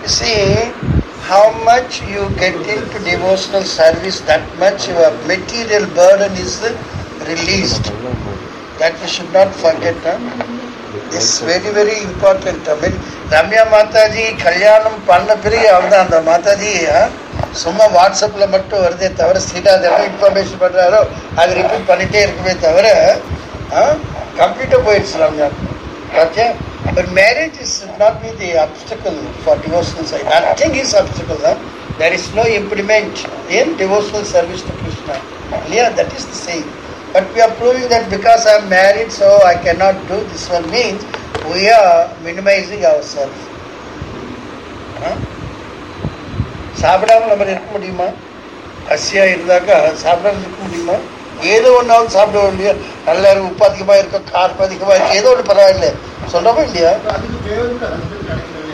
You see, how much you get into devotional service, that much your material burden is released. That we should not forget. Huh? It's very, very important. I mean, Ramya Mataji கல்யாணம் பண்ண பிறகு அவன் அந்த மாதாஜி ஆ, சும்மா வாட்ஸ்அப்பில் மட்டும் வருதே தவிர ஸ்ரீராஜ் என்ன இன்ஃபர்மேஷன் பண்ணுறாரோ அது ரிப்பீட் பண்ணிகிட்டே இருக்குமே தவிர கம்ப்ளீட்டாக போயிடுச்சு ரம்யா பார்த்தியா but marriage is not be the obstacle for devotional side nothing is obstacle தான் there is no implement in devotional service to Krishna இல்லையா that is the same But we are proving that because I am married, so I cannot do this one means we are minimizing ourselves. Huh? சாப்பிடாம நம்ம இருக்க முடியுமா பசியா இருந்தாக்கா சாப்பிடாம இருக்க முடியுமா ஏதோ ஒன்றாவது சாப்பிடுவோம் இல்லையா நல்லா இருக்கு உப்பு அதிகமாக இருக்கும் காரம் அதிகமாக இருக்கு ஏதோ ஒன்று பரவாயில்ல சொல்றோமா இல்லையா அதுக்கு பேருக்கு ஹஸ்பண்ட்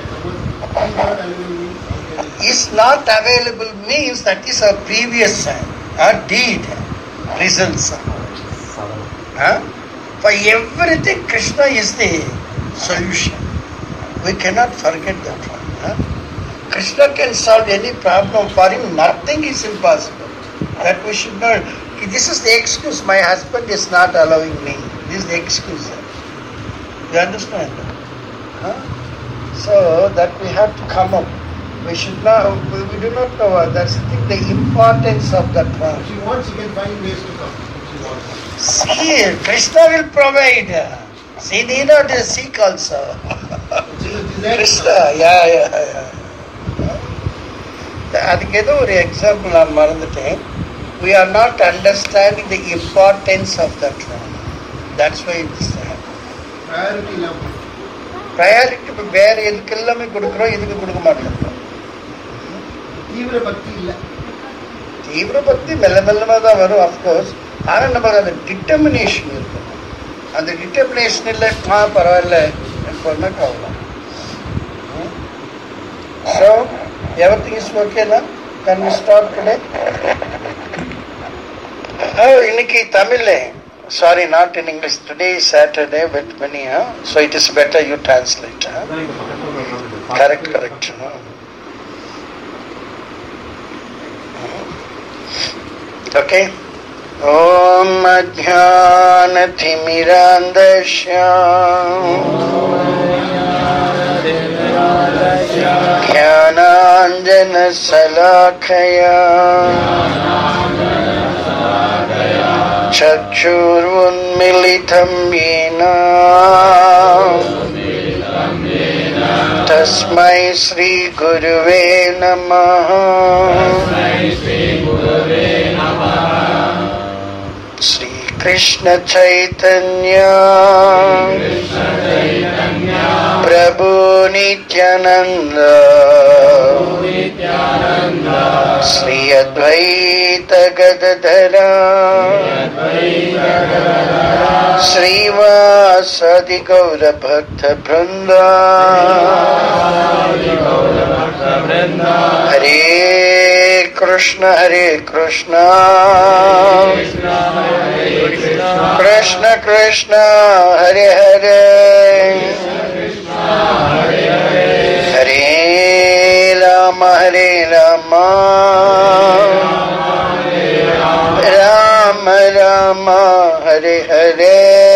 கிடைக்கல is not available means that is a previous uh, deed results. Huh? For everything, Krishna is the solution. We cannot forget that one. Huh? Krishna can solve any problem. For him, nothing is impossible. That we should not. This is the excuse. My husband is not allowing me. This is the excuse. You understand? Huh? So that we have to come up. We should not. We, we do not know. uh, That's the thing. The importance of that one. If she wants, she can find ways to come. If she wants. See, Krishna will provide. See, need not seek also. She will desire to Krishna, come. yeah, yeah, yeah. அதுக்கு ஏதோ ஒரு example நான் மறந்துட்டேன் we are not understanding the importance of that one that's why it's Priority இல்லாம priority இப்போ வேற எதுக்கு எல்லாமே கொடுக்குறோம் இதுக்கு கொடுக்க மாட்டேங்கிறோம் தீவிர பக்தி இல்லை தீவிர பக்தி மெல்ல மெல்லமாக தான் வரும் அஃப்கோர்ஸ் ஆனால் நமக்கு அந்த டிட்டர்மினேஷன் இருக்கும் அந்த டிட்டர்மினேஷன் இல்லை ஆ பரவாயில்ல பண்ண கவலாம் ஸோ எவ்ரி திங் இஸ் ஓகேனா கேன் வி ஸ்டார்ட் டுடே இன்னைக்கு தமிழ்ல sorry not in English today Saturday with Mani so it is better you translate correct correct Okay. ॐ अज्ञानतिमिरान्धस्य ज्ञानाञ्जनशलाखया चक्षुरुन्मिलितं येन तस्मै श्रीगुरुवे नमः श्रीकृष्ण चैतन्य प्रभु नित्यानन्द श्री अद्वैत गदधर श्रीवासदि गौरभक्त वृन्द हरे कृष्ण हरे कृष्ण कृष्ण कृष्ण हरे हरे हरे राम हरे राम राम राम हरे हरे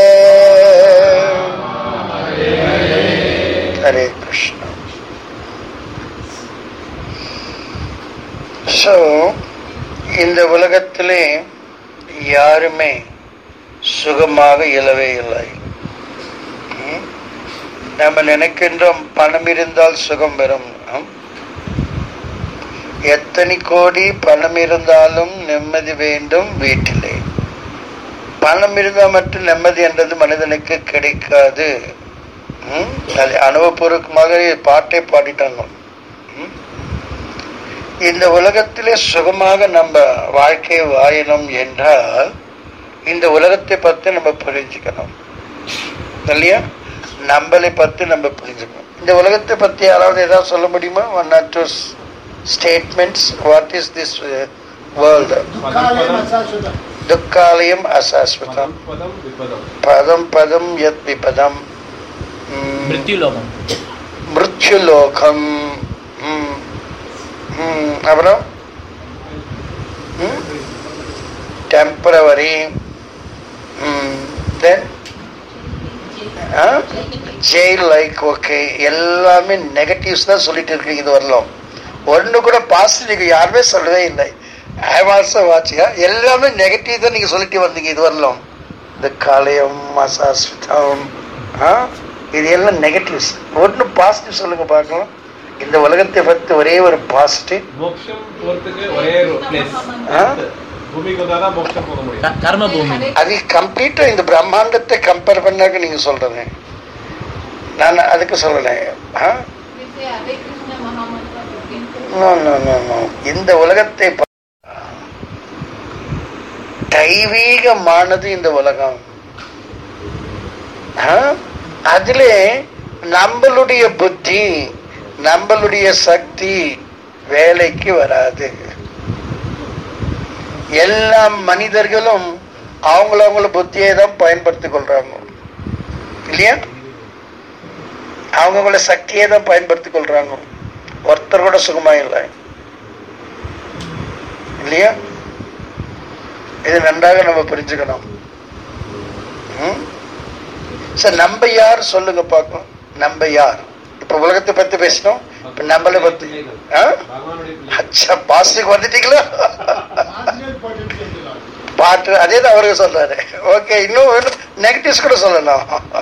हरे कृष्ण ஸோ இந்த உலகத்திலே யாருமே சுகமாக இயலவே இல்லை ம்? நம்ம நினைக்கின்றோம் பணம் இருந்தால் சுகம் வரும் ம்? எத்தனை கோடி பணம் இருந்தாலும் நிம்மதி வேண்டும் வீட்டிலே பணம் இருந்தால் மட்டும் நிம்மதி என்றது மனிதனுக்கு கிடைக்காது ம்? அது அனுபவபூர்வமாக பாட்டே பாடிட்டாங்க ம்? இந்த உலகத்திலே சுகமாக நம்ம வாழ்க்கை வாழணும் என்றால் இந்த உலகத்தை பற்றி நம்ம புரிஞ்சுக்கணும் இல்லையா நம்மளை பற்றி நம்ம புரிஞ்சுக்கணும் இந்த உலகத்தை பற்றி யாராவது ஏதாவது சொல்ல முடியுமா one or two statements what is this world துக்காலயம் அசாஸ்வதம் துக்காலயம் அசாஸ்வதம் పదం విపదం பதம் பதம் யத் விபதம் ம், మృత్యులోకం மிருத்யுலோகம் ம், ம், அப்புறம் temporary then jail like okay எல்லாமே நெகட்டிவ்ஸ் தான் சொல்லிட்டு இருக்கீங்க இது வரலாம் ஒன்று கூட பாசிட்டிவ் யாருமே சொல்லவே இல்லை ஐ ஆல்சோ வாட்சியா எல்லாமே நெகட்டிவ் தான் நீங்கள் சொல்லிட்டு வந்தீங்க இது வரலாம் இந்த காளையம் அசாஸ்விதம் ஆ இது எல்லாம் நெகட்டிவ்ஸ் ஒன்று பாசிட்டிவ் சொல்லுங்க பார்க்கலாம் இந்த உலகத்தை பற்றி ஒரே ஒரு பாசிட்டிவ் மோட்சம் போறதுக்கு ஒரே ஒரு பிளேஸ் ஆ? பூமிக்கு வந்தாதான் மோட்சம் போக முடியும் க- கர்ம பூமி அது கம்ப்ளீட்டாக இந்த பிரம்மாண்டத்தை கம்பேர் பண்ணாக்க நீங்கள் சொல்கிறது நான் அதுக்கு சொல்லலை ஆ हरे कृष्ण महामंत्र बोलते हैं। No, no, no, no. இந்த உலகத்தை பா- தெய்வீகமானது இந்த உலகம் ஆ? அதிலே நம்மளுடைய புத்தி நம்மளுடைய சக்தி வேலைக்கு வராது எல்லா மனிதர்களும் அவங்களவங்கள புத்தியை தான் பயன்படுத்திக் கொள்றாங்க இல்லையா அவங்கவுங்கள சக்தியை தான் பயன்படுத்திக் கொள்றாங்க ஒருத்தர் கூட சுகமா இல்லை இல்லையா இது நன்றாக நம்ம புரிஞ்சுக்கணும் ம்? சரி நம்ம யார் சொல்லுங்க பார்க்கலாம் நம்ம யார் இப்ப உலகத்தை பத்தி பேசணும் இப்ப நம்மளை பத்தி ஆ? பகவானுடைய பிள்ளை. அச்சா பாசிட்டிவ் வந்துட்டீங்களா Marginal potential of the Lord. பாட்டு அதே தான் அவருக்கு சொல்றாரு ஓகே இன்னும் நெகட்டிவ்ஸ் கூட சொல்லலாம்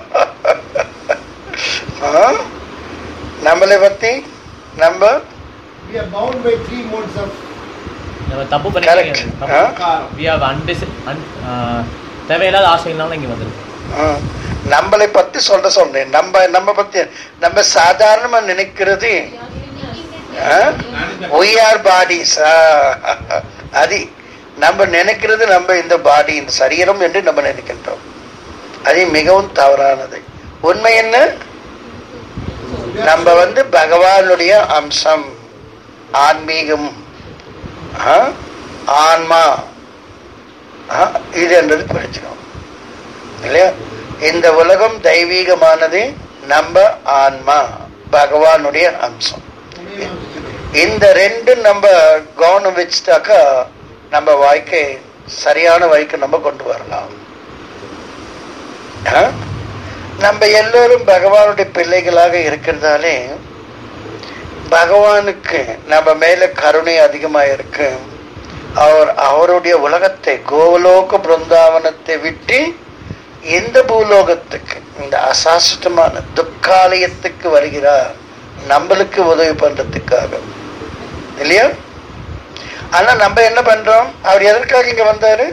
ஆ? நம்மளை பத்தி நம்ம We are bound by three modes of நம்ம தப்பு Correct. பண்ணிருக்கீங்க ஆ? காரம். வி ஹவ் அன்டிஸ் தேவையில்லாத ஆசைகள்னால இங்க வந்திருக்கு ஆ. நம்மளை பத்தி சொல்ல சொன்னேன் நம்ம நம்ம பத்தி நம்ம சாதாரணமா நினைக்கிறது we are bodies ஆ. அது நம்ம நினைக்கிறது நம்ம இந்த பாடி இந்த சரீரம் என்று நம்ம நினைக்கின்றோம் அது மிகவும் தவறானது உண்மை என்ன நம்ம வந்து பகவானுடைய அம்சம் ஆன்மீகம் ஆ? ஆன்மா ஆ? இது என்றது புரிஞ்சுக்கணும் இல்லையா இந்த உலகம் தெய்வீகமானது நம்ம ஆன்மா பகவானுடைய அம்சம் இந்த ரெண்டு நம்ம கவனம் வச்சுட்டாக்கா நம்ம வாழ்க்கை சரியான வழிக்கு நம்ம கொண்டு வரலாம் ஆ? நம்ம எல்லோரும் பகவானுடைய பிள்ளைகளாக இருக்கிறதாலே பகவானுக்கு நம்ம மேல கருணை அதிகமா இருக்கு அவர் அவருடைய உலகத்தை கோலோக பிருந்தாவனத்தை விட்டு இந்த பூலோகத்துக்கு இந்த அசாஸ்வதமான துக்காலயத்துக்கு வருகிறார் நம்மளுக்கு உதவி பண்றதுக்காக இல்லையா ஆனா நம்ம என்ன பண்றோம் அவர் எதற்காக இங்க வந்தாரு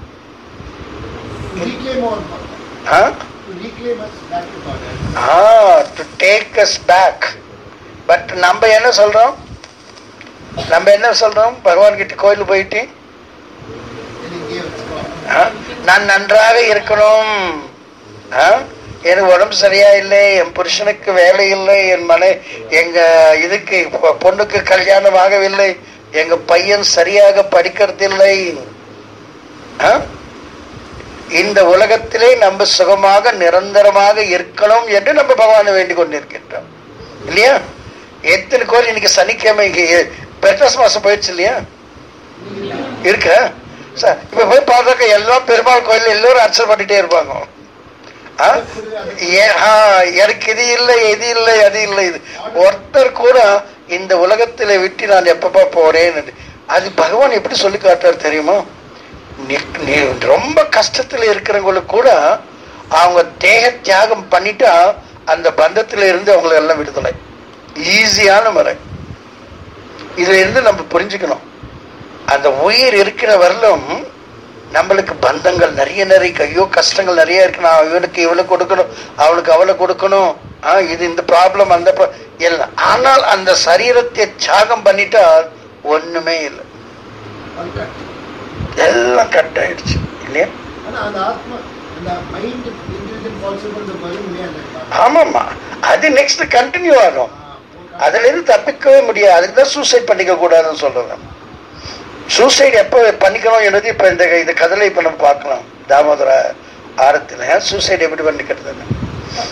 to reclaim our power, ஆ? to reclaim us back to power. Ah to take us back but நம்ம என்ன சொல்றோம் நம்ம என்ன சொல்றோம் பகவான் கிட்ட கோயில் போயிட்டு Then he gave us power. ஆ? நான் நன்றாக இருக்கணும் ஆ? எனக்கு உடம்பு சரியா இல்லை என் புருஷனுக்கு வேலை இல்லை என் மனை எங்க இதுக்கு பொ- பொண்ணுக்கு கல்யாணம் ஆகவில்லை எங்க பையன் சரியாக படிக்கிறதில்லை ஆ? இந்த உலகத்திலே நம்ம சுகமாக நிரந்தரமாக இருக்கணும் என்று நம்ம பகவானை வேண்டிக் கொண்டிருக்கின்றோம் இல்லையா எத்தனை கோயில் இன்னைக்கு சனிக்கிழமை இங்க பெட்ரஸ் மாசம் போயிடுச்சு இல்லையா இருக்க சார் இப்ப போய் பார்த்தாக்க எல்லா பெருமாள் கோயில் எல்லோரும் அர்ச்சனை பண்ணிட்டே இருப்பாங்க ஆ? ஏ- ஆ, எனக்கு இது இல்லை இது இல்லை அது இல்லை இது ஒருத்தர் கூட இந்த உலகத்துல விட்டு நான் எப்பப்பா போறேன்னு அது பகவான் எப்படி சொல்லி காட்டுறாரு தெரியுமா நீ- நீ ரொம்ப கஷ்டத்துல இருக்கிறவங்களுக்கு கூட அவங்க தேக தியாகம் பண்ணிட்டா அந்த பந்தத்துல இருந்து அவங்களை எல்லாம் விடுதலை ஈஸியான முறை இதுல இருந்து நம்ம புரிஞ்சுக்கணும் அந்த உயிர் இருக்கிற வரலும் நம்மளுக்கு பந்தங்கள் நிறைய நிறைய ஐயோ கஷ்டங்கள் நிறைய இருக்கு நான் இவனுக்கு இவளை கொடுக்கணும் அவளுக்கு அவளை கொடுக்கணும் ஆ, இது இந்த ப்ராப்ளம் அந்த pro- எல்லாம் ஆனால் அந்த சரீரத்தை தியாகம் பண்ணிட்டா ஒண்ணுமே இல்லை All cut. எல்லாம் கட் ஆயிடுச்சு இல்லையா ஆனா அந்த ஆத்மா அந்த மைண்ட் இன்டெலிஜென்ட் பாசிபிள் வரும் இல்லையா அந்த பாடம். ஆமாம்மா அது நெக்ஸ்ட் கண்டினியூ ஆகும் ஆ, போக- அதுல இருந்து தப்பிக்கவே முடியாது அதுக்கு தான் சூசைட் பண்ணிக்க கூடாதுன்னு சொல்றேன் சூசைட் எப்போ பண்ணிக்கணும் என்னது இப்ப இந்த இந்த கதையில இப்ப நம்ம பார்க்கலாம் தாமோதர ஆரத்துல சூசைட் எப்படி பண்ணிக்கிறதுன்னு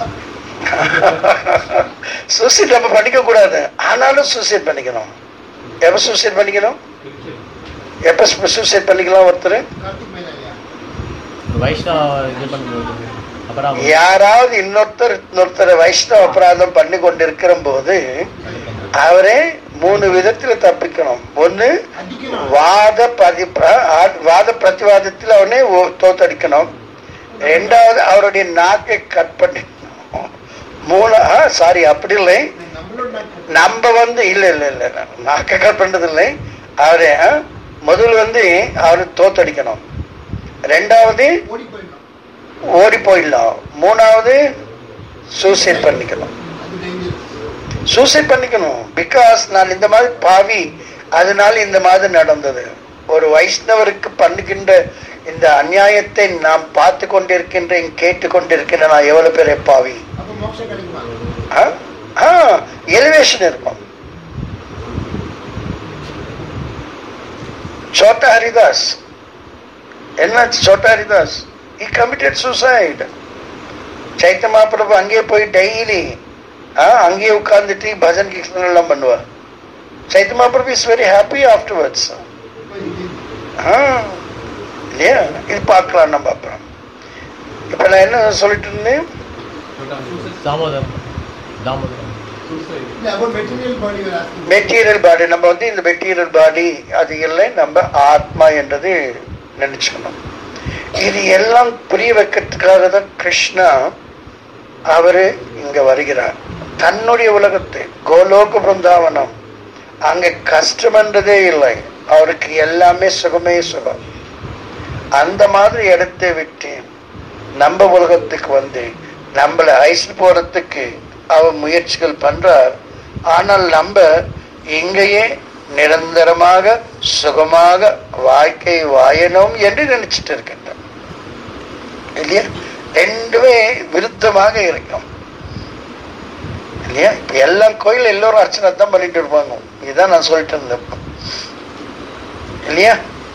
சூசைட் நம்ம பண்ணிக்க கூடாது ஆனாலும் சூசைட் பண்ணிக்கணும் எப்போ சூசைட் பண்ணிக்கணும் எப்போ சூசைட் பண்ணிக்கலாம் ஒருத்தர் கார்த்திக் மேனா இல்லையா வைஷ்ணவ இது பண்ணும்போது அப்புறம் யாராவது இன்னொருத்தர் இன்னொருத்தர் வைஷ்ணவ அபராதம் பண்ணி கொண்டிருக்கிற போது அவரே மூணு விதத்துல தப்பிக்கணும் ஒண்ணு அடிக்கணும் வாத பிரதி ஆ- வாத பிரதிவாதத்தில் அவனே ஓ- தோத்தடிக்கணும் ரெண்டாவது அவருடைய நாக்கை கட் பண்ணி மூணு சாரி அப்படி இல்லை நம்மளோட நாக்கு நம்ம வந்து இல்ல இல்ல இல்ல இல்ல. நாக்கை கட் பண்றது இல்லை அவரு ஆ, முதல் வந்து அவரு தோத்தடிக்கணும் ரெண்டாவது ஓடி போயிடணும் ஓடி போயிடலாம் மூணாவது சூசைட் பண்ணிக்கணும் அது டேஞ்சர் சூசைட் பண்ணிக்கணும் பிகாஸ் நான் இந்த மாதிரி பாவி அதனால இந்த மாதிரி நடந்தது ஒரு வைஷ்ணவருக்கு பண்ணுகின்ற இந்த அநியாயத்தை நாம் பார்த்து கொண்டிருக்கின்றேன் கேட்டு கொண்டிருக்கின்ற நான் எவ்வளவு பேரை பாவி அப்ப மோட்சம் கிடைக்குமா எலிவேஷன் இருக்கும் சோட்டா ஹரிதாஸ் என்ன Chhota Haridas he committed suicide சைத்த Mahaprabhu அங்கேயே போய் டெய்லி அங்கேயே உட்கார்ந்துட்டு பஜன் கீர்த்தனம் எல்லாம் பண்ணுவார் சைத்த Mahaprabhu is very happy afterwards இப்ப இது இல்லையா இது பார்க்கலாம் நம்ம அப்புறம் இப்ப நான் என்ன சொல்லிட்டு இருந்தேன் தாமோதரம் தாமோதரம் இல்ல about material body we are asking material body நம்ம வந்து இந்த மெட்டீரியல் பாடி அது இல்லை நம்ம ஆத்மா என்றது நினைச்சுக்கணும் இது எல்லாம் புரிய வைக்கிறதுக்காக தான் கிருஷ்ணா அவரு இங்க வருகிறார் தன்னுடைய உலகத்தை கோலோக பிருந்தாவனம் அங்க கஷ்டம்ன்றதே இல்லை அவருக்கு எல்லாமே சுகமே சுகம் அந்த மாதிரி இடத்தை விட்டு நம்ம உலகத்துக்கு வந்து நம்மளை ஐஸ் போறதுக்கு அவர் முயற்சிகள் பண்றார் ஆனால் நம்ம இங்கேயே நிரந்தரமாக சுகமாக வாழ்க்கை வாயணும் என்று நினைச்சிட்டு இருக்கின்றோம் இல்லையா ரெண்டுமே விருத்தமாக இருக்கும் இல்லையா இப்ப எல்லா கோயில் எல்லோரும் அர்ச்சனை தான் பண்ணிட்டு இருப்பாங்க இதுதான் நான் சொல்லிட்டு இருந்தேன் இப்ப. இல்லையா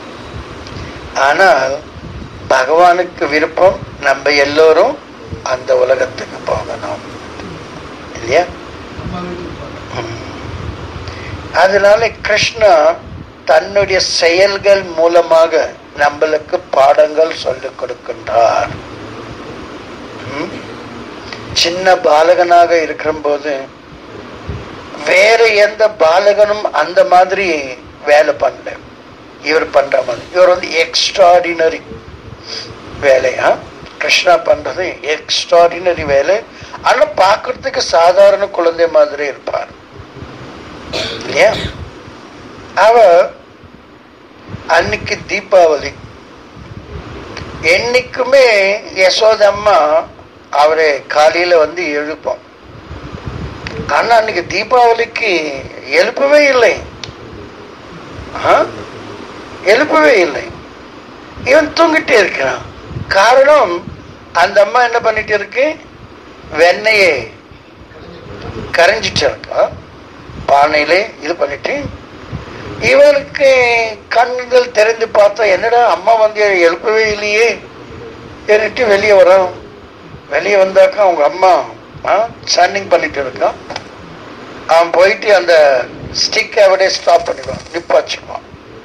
ஆனால் பகவானுக்கு விருப்பம் நம்ம எல்லோரும் அந்த உலகத்துக்கு போகணும் இல்லையா அம்மா வீட்டுக்கு போறோம் ம். அதனால கிருஷ்ணா தன்னுடைய செயல்கள் மூலமாக நம்மளுக்கு பாடங்கள் சொல்லிக் கொடுக்கின்றார் ம்? சின்ன பாலகனாக இருக்கிற போது வேற எந்த பாலகனும் அந்த மாதிரி வேலை பண்ணல இவர் பண்ற மாதிரி இவர் வந்து எக்ஸ்ட்ராடினரி வேலையா கிருஷ்ணா பண்றது எக்ஸ்ட்ராடினரி வேலை ஆனா பார்க்கறதுக்கு சாதாரண குழந்தை மாதிரி இருப்பார் இல்லையா அவ அன்னைக்கு தீபாவளி என்னைக்குமே யசோதம்மா அவரை காலையில வந்து எழுப்போம் ஆனா அன்னைக்கு தீபாவளிக்கு எழுப்பவே இல்லை ஆ? எழுப்பவே இல்லை இவன் தூங்கிட்டே இருக்கிறான் காரணம் அந்த அம்மா என்ன பண்ணிட்டு இருக்கு வெண்ணையை கரைஞ்சிட்டு இருக்கா பானையிலே இது பண்ணிட்டு இவனுக்கு கண்கள் தெரிந்து பார்த்தா என்னடா அம்மா வந்து எழுப்பவே இல்லையே என்னட்டு வெளியே வரான் வெளியே வந்தாக்கா அவங்க அம்மா ஸ்டாண்டிங் பண்ணிட்டு இருக்கான் அவன் போயிட்டு அந்த ஸ்டிக்கை அப்படியே ஸ்டாப் பண்ணிடுவான் நிப்பாச்சுக்குவான்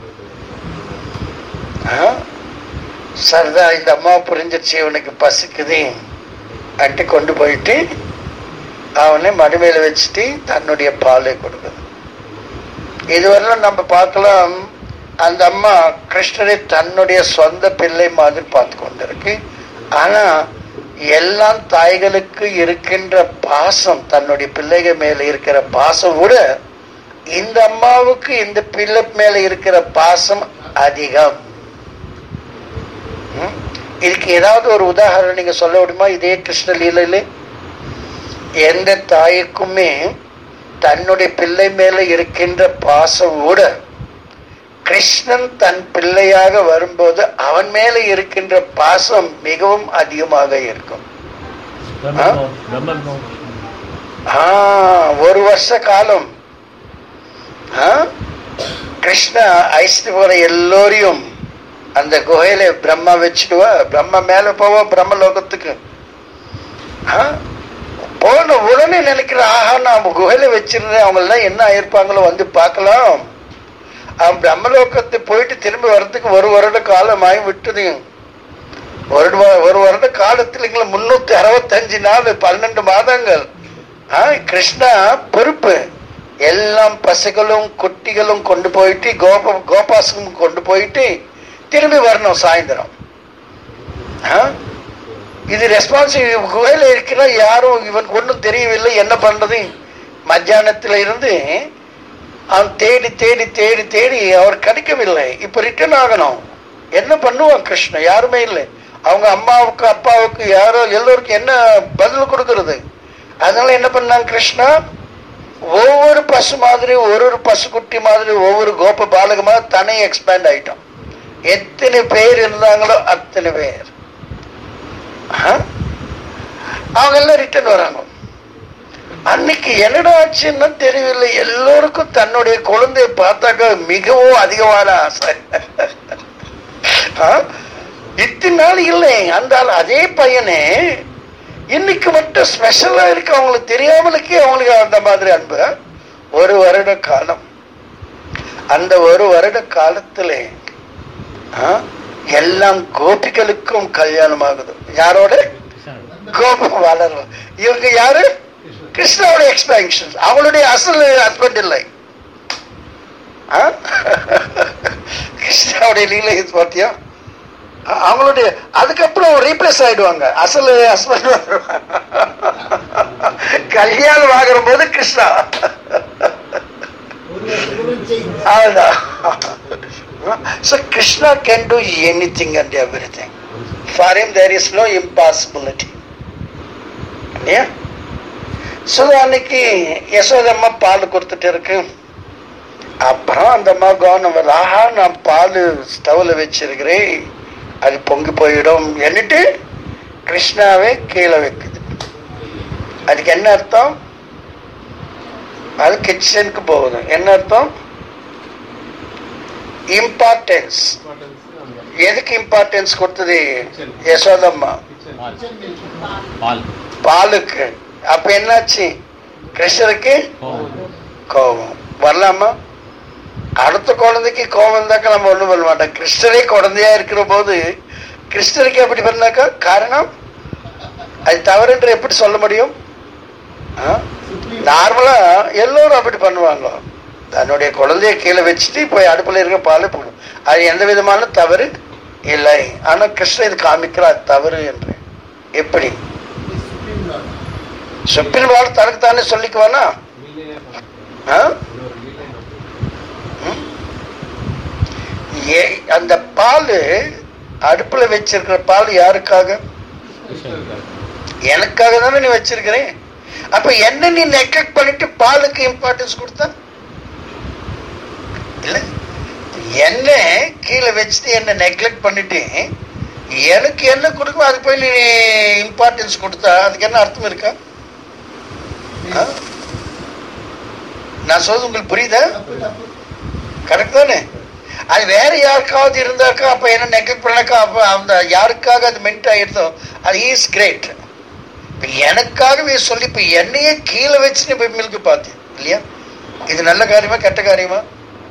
ஆ? சரிதான் இந்த அம்மா புரிஞ்சிருச்சு இவனுக்கு பசிக்குது அட்டி கொண்டு போயிட்டு அவனை மடிமையில வச்சுட்டு தன்னுடைய பாலை கொடுக்குது இதுவரையிலும் நம்ம பார்க்கலாம் அந்த அம்மா கிருஷ்ணரை தன்னுடைய சொந்த பிள்ளை மாதிரி பார்த்து கொண்டிருக்கு ஆனா எல்லாம் தாய்களுக்கு இருக்கின்ற பாசம் தன்னுடைய பிள்ளைகள் மேல இருக்கிற பாசம் விட இந்த அம்மாவுக்கு இந்த பிள்ளை மேல இருக்கிற பாசம் அதிகம் ம்? இதுக்கு ஏதாவது ஒரு உதாரணம் நீங்க சொல்ல முடியுமா இதே கிருஷ்ண லீலையில எந்த தாய்க்குமே தன்னுடைய பிள்ளை மேல இருக்கின்ற பாசம் கூட கிருஷ்ணன் தன் பிள்ளையாக வரும்போது அவன் மேல இருக்கின்ற பாசம் மிகவும் அதிகமாக இருக்கும் பிரம்மோ பிரம்மோ ஆ, ஒரு வருஷ காலம் ஆ, கிருஷ்ணா ஐஸ்து போற எல்லோரையும் அந்த குகையில பிரம்மா வச்சுடுவா பிரம்மா மேல போவா பிரம்ம லோகத்துக்கு ஆ, போன உடனே நினைக்கிற ஆஹா நான் குகையில வச்சிருந்தேன் அவங்க எல்லாம் என்ன ஆயிருப்பாங்களோ வந்து பார்க்கலாம் அவன் பிரம்மலோகத்தை போயிட்டு திரும்பி வர்றதுக்கு ஒரு வருட காலமாய் விட்டது ஒரு வ- ஒரு வருட காலத்துல முன்னூத்தி அறுபத்தஞ்சு நாள் பன்னெண்டு மாதங்கள் ஆ, கிருஷ்ணா பொறுப்பு எல்லாம் பசுகளும் குட்டிகளும் கொண்டு போயிட்டு கோப கோபாசகம் கொண்டு போயிட்டு திரும்பி வரணும் சாயந்தரம் ஆ? இது ரெஸ்பான்சிபிள் குகையில இருக்கிற யாரும் இவனுக்கு ஒன்றும் தெரியவில்லை என்ன பண்றது மத்தியானத்துல இருந்து அவன் தேடி தேடி தேடி தேடி அவர் கிடைக்கவில்லை இப்ப ரிட்டர்ன் ஆகணும் என்ன பண்ணுவான் கிருஷ்ணன் யாருமே இல்லை அவங்க அம்மாவுக்கு அப்பாவுக்கு யாரோ எல்லோருக்கும் என்ன பதில் கொடுக்கறது அதனால என்ன பண்ணாங்க கிருஷ்ணா ஒவ்வொரு பசு மாதிரி ஒரு ஒரு பசுக்குட்டி மாதிரி ஒவ்வொரு கோப பாலகமா தனி எக்ஸ்பேண்ட் ஆயிட்டோம் எத்தனை பேர் இருந்தாங்களோ அத்தனை பேர் ஆ? அவங்க எல்லாம் ரிட்டர்ன் வராங்க அன்னைக்கு என்னடா ஆச்சுன்னு தெரியவில்லை எல்லோருக்கும் தன்னுடைய குழந்தைய பார்த்தாக்க மிகவும் அதிகமான ஆசை ஆ? இத்தனை நாள் இல்லை அந்த ஆள் அதே பையனே இன்னைக்கு மட்டும் ஸ்பெஷலா இருக்கு அவங்களுக்கு தெரியாமலுக்கே அவங்களுக்கு அந்த மாதிரி அன்பு ஒரு வருட காலம் அந்த ஒரு வருட காலத்துல ஆ, எல்லாம் கோபிகளுக்கும் கல்யாணம் ஆகுது யாரோட கோபம் வளரும் இவங்க யாரு கிருஷ்ணாவோட எக்ஸ்பென்ஷன் அவளுடைய அசல் ஹஸ்பண்ட் இல்லை ஆ? கிருஷ்ணாவுடைய லீலை இது பார்த்தியா அ- அவங்களுடைய அதுக்கப்புறம் ரீப்ளேஸ் ஆயிடுவாங்க அசல் ஹஸ்பண்ட் கல்யாணம் ஆகிற போது கிருஷ்ணா ஒரு வருஷத்துக்குள்ள change. அவ்வளவுதான் so krishna can do anything and everything for him there is no impossibility இல்லையா ஸோ அன்னைக்கு யசோதம்மா பால் கொடுத்துட்டு இருக்கு அப்புறம் அந்த அம்மா கவனம் வருது. ஆஹா நான் பால் ஸ்டவ்ல வச்சிருக்கிறேன் அது பொங்கி போயிடும் என்னட்டு கிருஷ்ணாவே கீழே வைக்குது அதுக்கு என்ன அர்த்தம் அது கிச்சனுக்கு போகுது என்ன அர்த்தம் இம்பார்ட்டன்ஸ் எதுக்கு இம்பார்ட்டன்ஸ் கொடுத்தது யசோதம்மா பால் Kitchen milk. பால் பாலுக்கு அப்ப என்னாச்சு கிருஷ்ணருக்கு கோவம் கோபம் வரலாமா அடுத்த குழந்தைக்கு கோபம் இருந்தாக்கா நம்ம ஒண்ணும் பண்ண மாட்டோம் கிருஷ்ணரே குழந்தையா இருக்கிற போது கிருஷ்ணருக்கு எப்படி பண்ணாக்கா காரணம் அது தவறுன்ற எப்படி சொல்ல முடியும் Supreme. நார்மலா எல்லோரும் அப்படி பண்ணுவாங்க தன்னுடைய குழந்தைய கீழே வச்சுட்டு போய் அடுப்புல இருக்க பாலை போடும் அது எந்த விதமான தவறு இல்லை ஆனா கிருஷ்ணன் இது காமிக்கிறார் அது தவறு என்று எப்படி is Supreme Lord. சுப்ரீம் வாழ் தனக்கு தானே சொல்லிக்குவானா ஆ? ம்? ஏ- அந்த பால் அடுப்புல வச்சிருக்கிற பால் யாருக்காக எனக்காக தானே நீ வச்சிருக்கிறேன் அப்ப என்ன நீ நெக்லெக்ட் பண்ணிட்டு பாலுக்கு இம்பார்ட்டன்ஸ் கொடுத்த இல்ல என்ன கீழே வச்சுட்டு என்ன நெக்லெக்ட் பண்ணிட்டு எனக்கு என்ன கொடுக்கும் அது போய் நீ இம்பார்ட்டன்ஸ் கொடுத்தா அதுக்கு என்ன அர்த்தம் இருக்கா ஆ? நான் சொல்றது உங்களுக்கு புரியுதா தப்பு தப்பு கரெக்ட் தானே அது வேற யாருக்காவது இருந்தாக்கா அப்ப என்ன நெக்லெக்ட் பண்ணாக்கா அப்ப அந்த யாருக்காக அது மென்ட் ஆயிருந்தோ அது இஸ் கிரேட் இப்ப எனக்காகவே சொல்லி இப்ப என்னையே கீழே வச்சு நீ போய் மில்க்கு பார்த்து இல்லையா இது நல்ல காரியமா கெட்ட காரியமா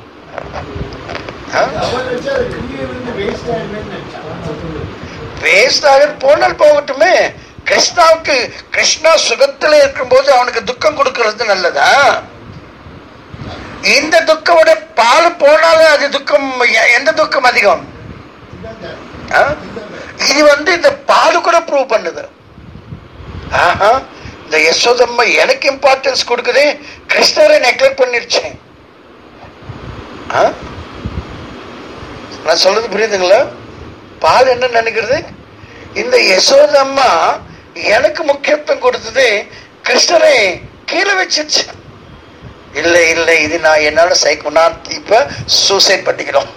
அவர் வச்சா அது கீழே விழுந்து waste ஆயிடுமேன்னு நினைச்சான். வேஸ்ட் ஆக போனால் போகட்டுமே கிருஷ்ணாவுக்கு கிருஷ்ணா சுகத்துல இருக்கும்போது அவனுக்கு துக்கம் கொடுக்கறது நல்லதா இந்த துக்கம் விட பால் போனாலும் அது துக்கம் எ- எந்த துக்கம் அதிகம் இதுதான் the- ஆ? இதுதான் the- இது வந்து இந்த பாலு கூட ப்ரூவ் பண்ணுது ஆஹா இந்த யசோதம்மா எனக்கு இம்பார்ட்டன்ஸ் கொடுக்குது கிருஷ்ணரை நெக்லெக்ட் பண்ணிருச்சு ஆ? நான் சொல்றது புரியுதுங்களா பால் என்ன நினைக்கிறது இந்த யசோதம்மா எனக்கு முக்கியத்துவம் கொடுத்தது கிருஷ்ணரை கீழே வச்சிருச்சு இல்ல இல்ல இது நான் என்னால சைக்கோ நான் இப்ப சூசைட் பண்ணிக்கிறோம்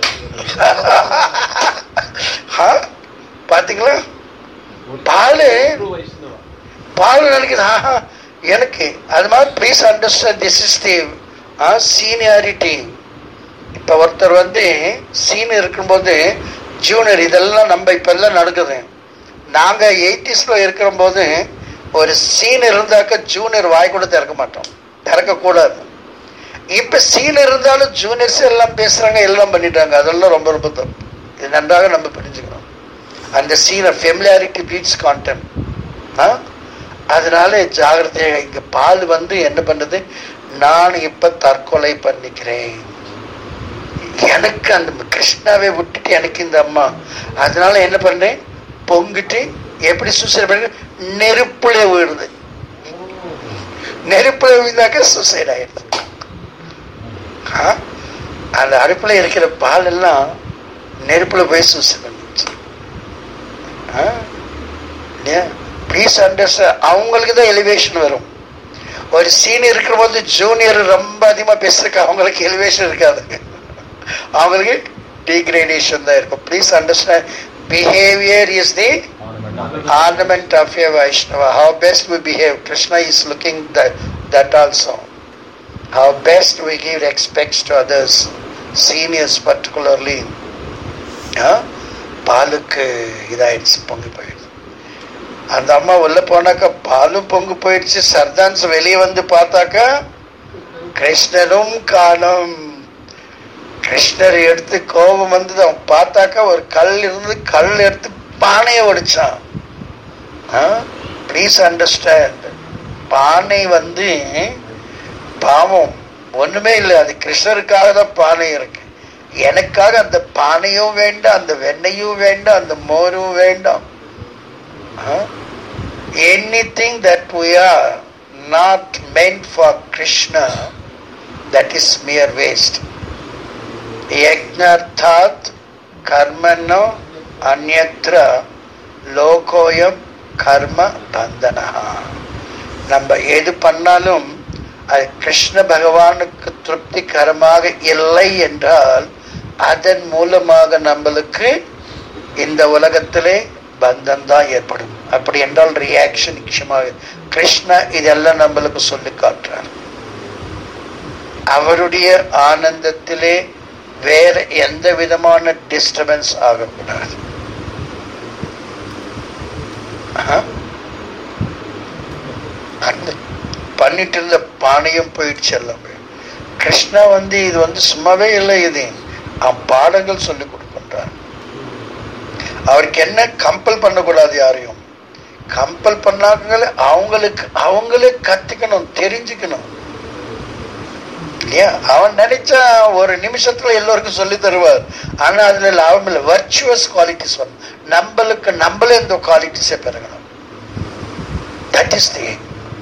ஆ? பாத்தீங்களா பாலு பால் நினைக்குது ஆஹா எனக்கு அது மாதிரி please understand this is the seniority இப்ப ஒருத்தர் வந்து சீனியர் இருக்கும்போது ஜூனியர் இதெல்லாம் நம்ம இப்ப எல்லாம் நடக்குது நாங்க எயிட்டிஸ்ல இருக்கிற போது ஒரு சீனியர் இருந்தாக்க ஜூனியர் வாய் கூட திறக்க மாட்டோம் திறக்க கூடாது இப்ப சீன் இருந்தாலும் ஜூனியர்ஸ் எல்லாம் பேசுறாங்க எல்லாம் பண்ணிட்டாங்க அதெல்லாம் ரொம்ப ரொம்ப தப்பு இது நன்றாக நம்ம புரிஞ்சுக்கணும் அந்த சீனை ஃபெமிலியாரிட்டி பீட்ஸ் கான்டென்ட் அதனால ஜாகிரதையாக இங்க பால் வந்து என்ன பண்ணுது நான் இப்ப தற்கொலை பண்ணிக்கிறேன் எனக்கு அந்த கிருஷ்ணாவை விட்டுட்டு எனக்கு இந்த அம்மா அதனால என்ன பண்ணேன் பொங்கிட்டு எப்படி சூசைட் பண்ண நெருப்புல விழுது நெருப்புல விழுந்தாக்க சூசைட் ஆயிடுது ஆ? அந்த அடுப்புல இருக்கிற பால் எல்லாம் நெருப்புல போய் சூசைட் பண்ணிச்சு ப்ளீஸ் அண்டர்ஸ்டாண்ட் அவங்களுக்கு தான் எலிவேஷன் வரும் ஒரு சீனியர் இருக்கிற போது ஜூனியர் ரொம்ப அதிகமா பேசுறதுக்கு அவங்களுக்கு எலிவேஷன் இருக்காது அவங்களுக்கு டீக்ரேடேஷன் தான் இருக்கும் please understand behaviour is the ornament of a Vaishnava. How best we behave. Krishna is looking that, that also. How best we give respects to others, seniors particularly. Huh? பாலுக்கு இதாயிடுச்சு பொங்கி போயிடுச்சு அந்த அம்மா உள்ள போனாக்கா பாலும் பொங்கு போயிடுச்சு சர்தான்ஸ் வெளியே வந்து பார்த்தாக்கா கிருஷ்ணரும் காணோம் கிருஷ்ணர் எடுத்து கோபம் வந்தது அவன் பார்த்தாக்கா ஒரு கல் இருந்து கல் எடுத்து பானையை ஒடிச்சான் ப்ளீஸ் அண்டர்ஸ்டாண்ட் பானை வந்து பாவம் ஒண்ணுமே இல்லை அது கிருஷ்ணருக்காக தான் பானை இருக்கு எனக்காக அந்த பானையும் வேண்டாம் அந்த வெண்ணையும் வேண்டாம் அந்த மோரும் வேண்டாம் anything that we are not meant for Krishna that is mere waste யஜ்ஞார்த்தாத் கர்மனோ அந்யத்ர லோகோயம் கர்ம பந்தனா நம்ம எது பண்ணாலும் அது கிருஷ்ண பகவானுக்கு திருப்திகரமாக இல்லை என்றால் அதன் மூலமாக நம்மளுக்கு இந்த உலகத்திலே பந்தம் தான் ஏற்படும் அப்படி என்றால் ரியாக்ஷன் நிச்சயமாக கிருஷ்ணா இதெல்லாம் நம்மளுக்கு சொல்லி காட்டுறார் அவருடைய ஆனந்தத்திலே வேற எந்த விதமான டிஸ்டர்பன்ஸ் ஆகக்கூடாது ஆஹா. அந்த பண்ணிட்டு இருந்த பானையும் போயிடுச்சு எல்லாமே கிருஷ்ணா வந்து இது வந்து சும்மாவே இல்லை இது அவன் பாடங்கள் சொல்லி கொடுக்கின்றார் அவருக்கு என்ன கம்பல் பண்ணக்கூடாது யாரையும் கம்பல் பண்ணாங்களே அவங்களுக்கு அவங்களே கத்துக்கணும் தெரிஞ்சுக்கணும் இல்லையா அவன் நினைச்சா ஒரு நிமிஷத்துல எல்லோருக்கும் சொல்லி தருவார் ஆனா அதுல லாபம் இல்லை வர்ச்சுவஸ் குவாலிட்டிஸ் வரும் நம்மளுக்கு நம்மளே இந்த குவாலிட்டிஸை பெறணும் தட் இஸ் தி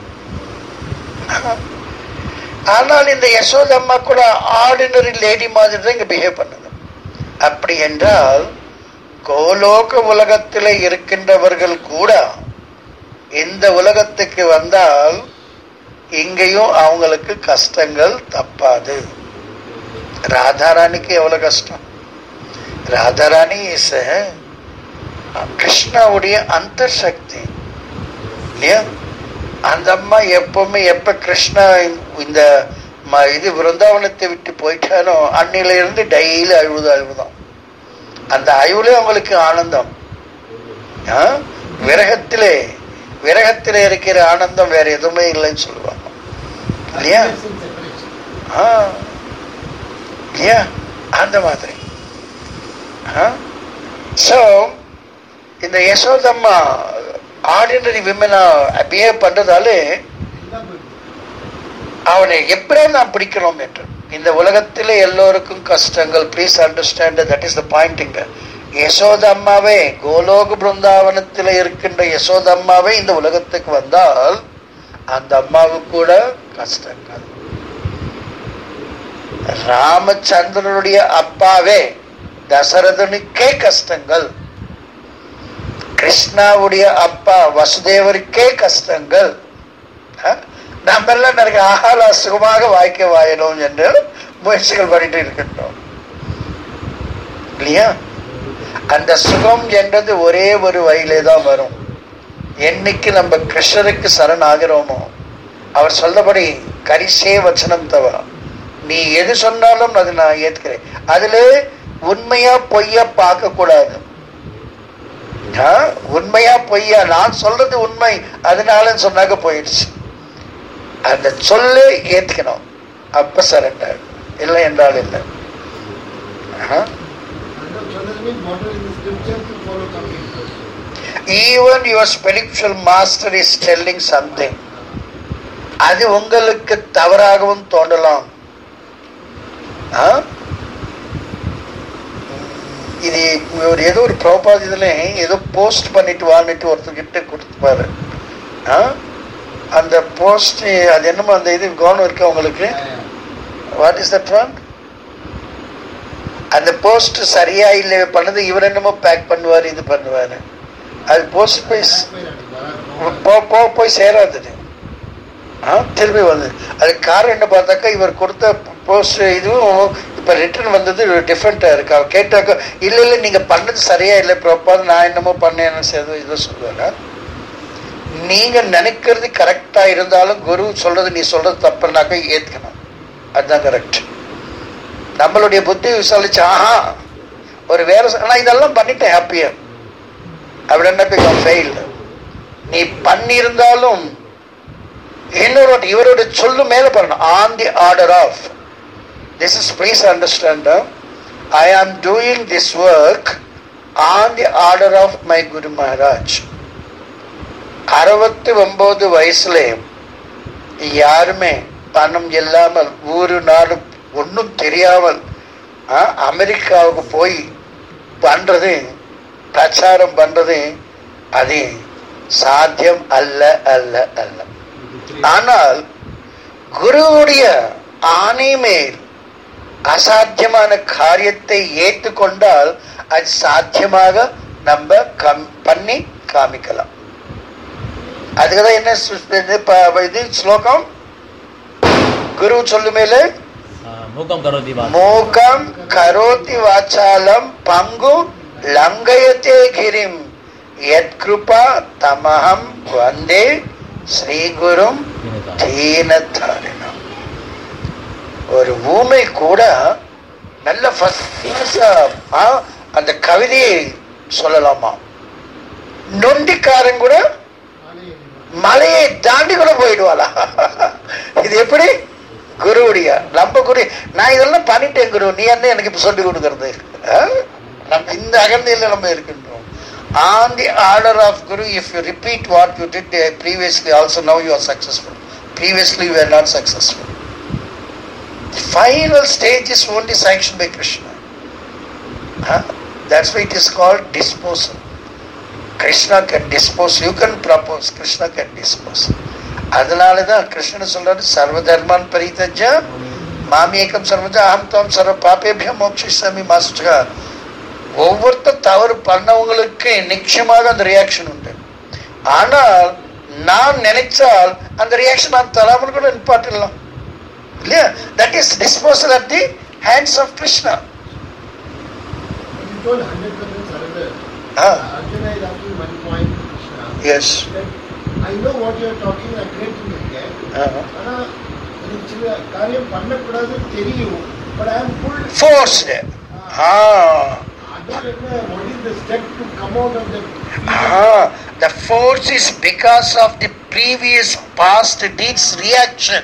ஆனால் இந்த யசோதம்மா கூட ஆர்டினரி லேடி மாதிரி தான் இங்க பிஹேவ் பண்ணுது அப்படி என்றால் கோலோக உலகத்திலே இருக்கின்றவர்கள் கூட இந்த உலகத்துக்கு வந்தால் இங்கேயும் அவங்களுக்கு கஷ்டங்கள் தப்பாது ராதாராணிக்கு எவ்வளவு கஷ்டம் ராதாராணி இஸ் கிருஷ்ணாவுடைய அந்த சக்தி இல்லையா அந்த அம்மா எப்பவுமே எப்ப கிருஷ்ணா இந்த ம- இது விருந்தாவனத்தை விட்டு போயிட்டானோ அன்னில இருந்து டெய்லி அழுவுது அழுவுதான் அந்த அழுவுல அவங்களுக்கு ஆனந்தம் ஆ? விரகத்திலே விரகத்திலே இருக்கிற ஆனந்தம் வேற எதுவுமே இல்லைன்னு சொல்லுவாங்க இல்லையா ஆ. இல்லையா அந்த மாதிரி ஸோ இந்த யசோதம்மா ஆர்டினரி விமனா பிஹேவ் பண்றதாலே அவனை எப்படி நான் பிடிக்கணும் என்று இந்த உலகத்திலே எல்லோருக்கும் கஷ்டங்கள் please understand that is the point இங்க யசோதம்மாவே கோலோக பிருந்தாவனத்தில் இருக்கின்ற யசோதம்மாவே இந்த உலகத்துக்கு வந்தால் அந்த அம்மாவுக்கு கூட கஷ்டங்கள் ராமச்சந்திரனுடைய அப்பாவே தசரதனுக்கே கஷ்டங்கள் கிருஷ்ணாவுடைய அப்பா வசுதேவருக்கே கஷ்டங்கள் அஹ், நம்ம எல்லாம் நிறைய ஆகால சுகமாக வாய்க்க வாயணும் என்று முயற்சிகள் பண்ணிட்டு இருக்கின்றோம் இல்லையா அந்த சுகம் என்றது ஒரே ஒரு வழியிலே தான் வரும் என்னைக்கு நம்ம கிருஷ்ணருக்கு சரண் ஆகிறோமோ அவர் சொல்லபடி கரிசே வச்சனம் தவ நீ எது சொன்னாலும் அது நான் ஏத்துக்கிறேன் அதுல உண்மையா பொய்யா பார்க்க கூடாது ஆ? உண்மையா பொய்யா நான் சொல்றது உண்மை அதனால சொன்னாக்க போயிடுச்சு அந்த சொல்லு ஏத்துக்கணும் அப்ப சரண்டர் இல்லை என்றால் இல்லை ஆஹா. So that means whatever in the scripture to follow complete process. even your spiritual master is telling something அது உங்களுக்கு தவறாகவும் தோன்றலாம் ஆ? இது ஒரு ஏதோ ஒரு ப்ரோபாத் இதுல ஏதோ போஸ்ட் பண்ணிட்டு வாங்கிட்டு ஒருத்தர்கிட்ட கொடுத்துப்பாரு ஆ? அந்த போஸ்ட் அது என்னமோ அந்த இது கவனம் இருக்கு உங்களுக்கு வாட் இஸ் தட் ஒன் அந்த போஸ்ட் சரியா இல்லை பண்ணது இவர் என்னமோ பேக் பண்ணுவார் இது பண்ணுவாரு அது போஸ்ட் போய் ஸ்- போ போ போய் சேராது ஆ திரும்பி வந்து அது காரணம் என்ன பார்த்தாக்கா இவர் கொடுத்த போஸ்ட் இதுவும் இப்போ ரிட்டர்ன் வந்தது டிஃப்ரெண்ட்டாக இருக்கு அவர் கேட்டாக்கா இல்லை இல்லை நீங்கள் பண்ணது சரியா இல்லை ப்ராப்பர் நான் என்னமோ பண்ணேன்னு சேர்ந்து இதை சொல்லுவேன் நீங்கள் நினைக்கிறது கரெக்டாக இருந்தாலும் குரு சொல்றது நீ சொல்றது தப்புனாக்கா ஏற்றுக்கணும் அதுதான் கரெக்ட் நம்மளுடைய புத்தி விசாரிச்சு ஆஹா ஒரு வேலை செ- நான் இதெல்லாம் பண்ணிட்டேன் ஹாப்பியா அப்படின்னா பிகம் ஃபெயில் நீ பண்ணியிருந்தாலும் இன்னொரு வாட்டி இவரோட சொல்லு மேல பண்ணணும் on the order of this is please understand I am doing this work on the order of my guru Maharaj அறுபத்தி ஒன்பது வயசுல யாருமே பணம் இல்லாமல் ஊரு நாடு ஒன்றும் தெரியாமல் ஆ, அமெரிக்காவுக்கு போய் பண்றது பிரச்சாரம் பண்றது அது சாத்தியம் அல்ல அல்ல அல்ல ஆனால் குருவுடைய ஆணை மேல் அசாத்தியமான காரியத்தை ஏற்றுக்கொண்டால் அது சாத்தியமாக நம்ம கம் பண்ணி காமிக்கலாம் அதுக்குதான் என்ன சு- இது ப- இது ஸ்லோகம் குரு சொல்லு மேலே மூக்கம் கரோதி வா மூகம் கரோதி வாச்சாலம் பங்கு லங்கயத்தே கிரிம் யத்கிருபா தமஹம் வந்தே ஸ்ரீகுரும் தீனத்தாரிணம் ஒரு ஊமை கூட நல்ல first class ஆ, அந்த கவிதையை சொல்லலாமா நொண்டிக்காரன் கூட மலையை தாண்டி கூட போயிடுவாளா இது எப்படி குருவுடைய நம்ம குரு நான் இதெல்லாம் பண்ணிட்டேன் குரு நீ என்ன எனக்கு இப்ப சொல்லி கொடுக்கறது ஆ? நம்ம இந்த அகந்தையில நம்ம இருக்கின்றோம் on the order of guru if you repeat what you did previously also now you are successful previously you are not successful The final stage is only sanctioned by Krishna. Huh? That's why it is called disposal. Krishna can dispose, you can propose, Krishna can dispose. அதனால தான் கிருஷ்ணன் சொல்றாரு சர்வ தர்மான் பரிதஜ மாமியக்கம் சர்வஜ அகம் தாம் சர்வ பாப்பேபியம் மோட்சிசாமி master ஒவ்வொருத்தர் தவறு பண்ணவங்களுக்கு நிச்சயமாக அந்த ரியாக்ஷன் உண்டு ஆனால் நான் நினைச்சால் அந்த ரியாக்ஷன் நான் தராமல் கூட நிப்பாட்டிடலாம் இல்லையா that is disposal at the hands of Krishna You told 100% surrender. Ah. Arjuna is asking one point to Krishna. Yes that I know what you are talking, I great thing is there. ஆனா எனக்கு சில காரியம் பண்ணக்கூடாதுன்னு தெரியும் but I am full forced ஆ அதான் என்ன what is the step to come out of that Ah, the force is because of the previous past deeds reaction.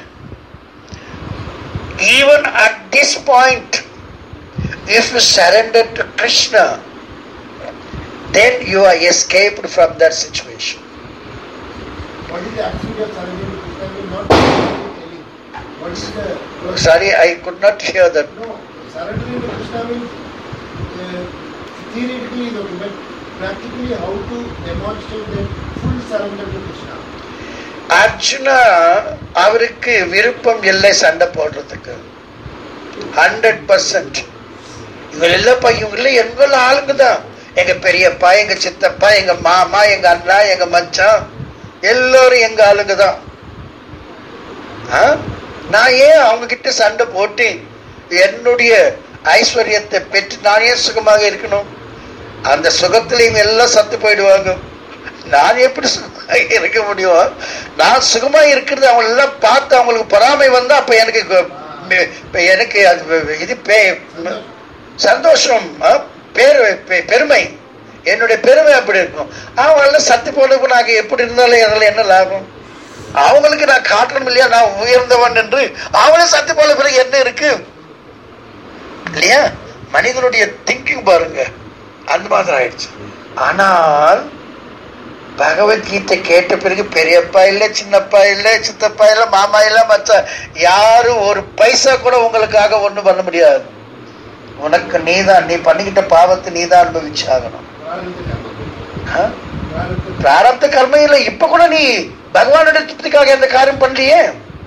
Even at this point, if you surrender to Krishna, then you are escaped from that situation. what is the absolute of surrender to Krishna mean not telling what is the Sorry, I could not hear that. no surrendering to Krishna means uh, theoretically is okay but practically how to demonstrate that full surrender to Krishna Arjuna அவருக்கு விருப்பம் இல்லை சண்டை போடுறதுக்கு hundred percent இவங்க இல்லப்பா இவங்க இல்லை எங்கள ஆளுங்க தான் எங்க பெரியப்பா எங்க சித்தப்பா எங்க மாமா எங்க அண்ணா எங்க மச்சான் எல்லாரும் எங்க ஆளுங்க தான் ஆ? நான் ஏன் அவங்க கிட்ட சண்டை போட்டு என்னுடைய ஐஸ்வர்யத்தை பெற்று நானே சுகமாக இருக்கணும் அந்த சுகத்துல இவங்க எல்லாம் சத்து போயிடுவாங்க நான் எப்படி சுகமாக இருக்க முடியும் நான் சுகமா இருக்கிறது அவங்க எல்லாம் பார்த்து அவங்களுக்கு பொறாமை வந்தா அப்ப எனக்கு கு- மெ- இப்ப எனக்கு அது இது பே- ம- சந்தோஷம் ஆ? பேரு பெ- பெருமை என்னுடைய பெருமை அப்படி இருக்கும் அவங்க எல்லாம் சத்து போடுறப்ப நாங்க எப்படி இருந்தாலும் அதில் என்ன லாபம் அவங்களுக்கு நான் காட்டணும் இல்லையா நான் உயர்ந்தவன் என்று அவனும் சத்தியம் போல பிறகு என்ன இருக்கு இல்லையா மனிதனுடைய திங்கிங் பாருங்க அந்த மாதிரி ஆயிடுச்சு ஆனால் பகவத்கீதை கேட்ட பிறகு பெரியப்பா இல்ல சின்னப்பா இல்ல சித்தப்பா இல்ல மாமா இல்ல மச்ச யாரும் ஒரு பைசா கூட உங்களுக்காக ஒண்ணும் பண்ண முடியாது உனக்கு நீதான் நீ பண்ணிக்கிட்ட பாவத்தை நீதான் அனுபவிச்சாகணும் பிராரப்த கர்மம். ஆ? பிராரப்த பிராரப்த கர்மம் இல்ல இப்ப கூட நீ பகவானுடைய திருப்திக்காக எந்த காரியம் பண்ணலையே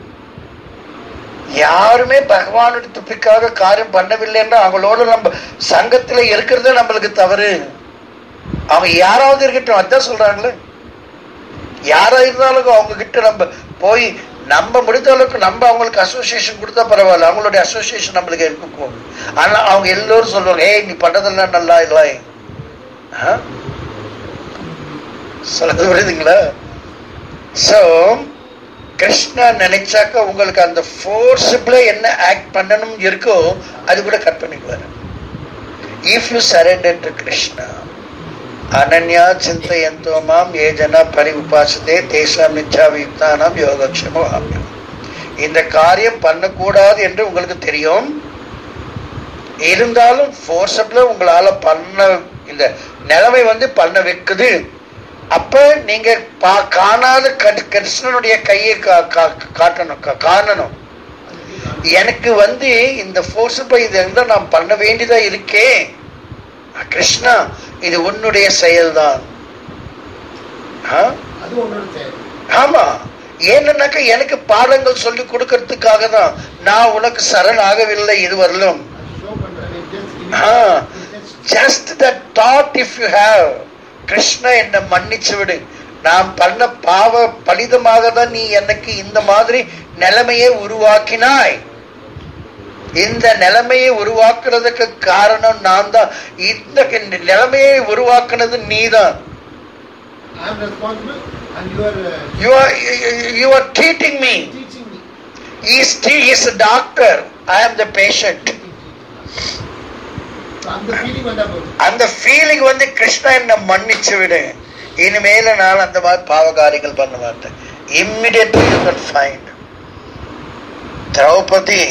யாருமே பகவானுடைய திருப்திக்காக காரியம் பண்ணவில்லைன்னா அவங்களோட நம்ம சங்கத்துல இருக்கிறது நம்மளுக்கு தவறு அவங்க யாராவது இருக்கட்டும் அதான் சொல்றாங்களே யாரா இருந்தாலும் அவங்க கிட்ட நம்ம போய் நம்ம முடிந்த அளவுக்கு நம்ம அவங்களுக்கு அசோசியேஷன் கொடுத்தா பரவாயில்ல அவங்களுடைய அசோசியேஷன் நம்மளுக்கு இருக்கும் ஆனா அவங்க எல்லோரும் சொல்லுவாங்க ஏய் நீ பண்றதெல்லாம் நல்லா இல்லை ஆ? சொல்றது புரியுதுங்களா சோ கிருஷ்ணா நினைச்சாக்க உங்களுக்கு அந்த ஃபோர்ஸிபிள என்ன ஆக்ட் பண்ணணும் இருக்கோ அது கூட கட் பண்ணிக்குவாரு if you surrender to Krishna அனன்யா சிந்தையந்தோ மாம் ஏ ஜன பரி உபாசதே தேசாம் நிச்சாவியுக்தானாம் யோகக்ஷமோ ஆமியம் இந்த காரியம் பண்ணக்கூடாது என்று உங்களுக்கு தெரியும் இருந்தாலும் ஃபோர்ஸபிள உங்களால பண்ண இந்த நிலைமை வந்து பண்ண வைக்குது அப்ப நீங்க பா- காணாத கட்- கிருஷ்ணனுடைய கையை கா- கா- காட்டணும் கா- காணணும் எனக்கு வந்து இந்த ஃபோர்ஸபிள் இது இருந்தா நான் பண்ண வேண்டியதா இருக்கேன் கிருஷ்ணா இது உன்னுடைய செயல்தான் ஆ? அது உன்னோட செயல் ஆமா ஏன்னாக்கா எனக்கு பாடங்கள் சொல்லி கொடுக்கறதுக்காக தான் நான் உனக்கு சரண் ஆகவில்லை இதுவரையிலும் அது ஷோ பண்றது just Ah. just just that thought if you have Krishna என்னை மன்னிச்சு விடு நான் பண்ண பாவ பலிதமாக தான் நீ எனக்கு இந்த மாதிரி நிலைமையை உருவாக்கினாய் இந்த நிலைமையை உருவாக்குறதுக்கு காரணம் நான் தான் இந்த நிலைமையை உருவாக்குனது நீதான் I am responsible and you are uh, you are you are treating me teaching me. Is is doctor I am the patient So, அந்த ஃபீலிங் வந்தா போதும் அந்த ஃபீலிங் வந்து கிருஷ்ணா என்ன மன்னிச்சு விடு இனிமேல நான் அந்த மாதிரி பாவகாரியங்கள் பண்ண மாட்டேன் immediately you can find Draupadi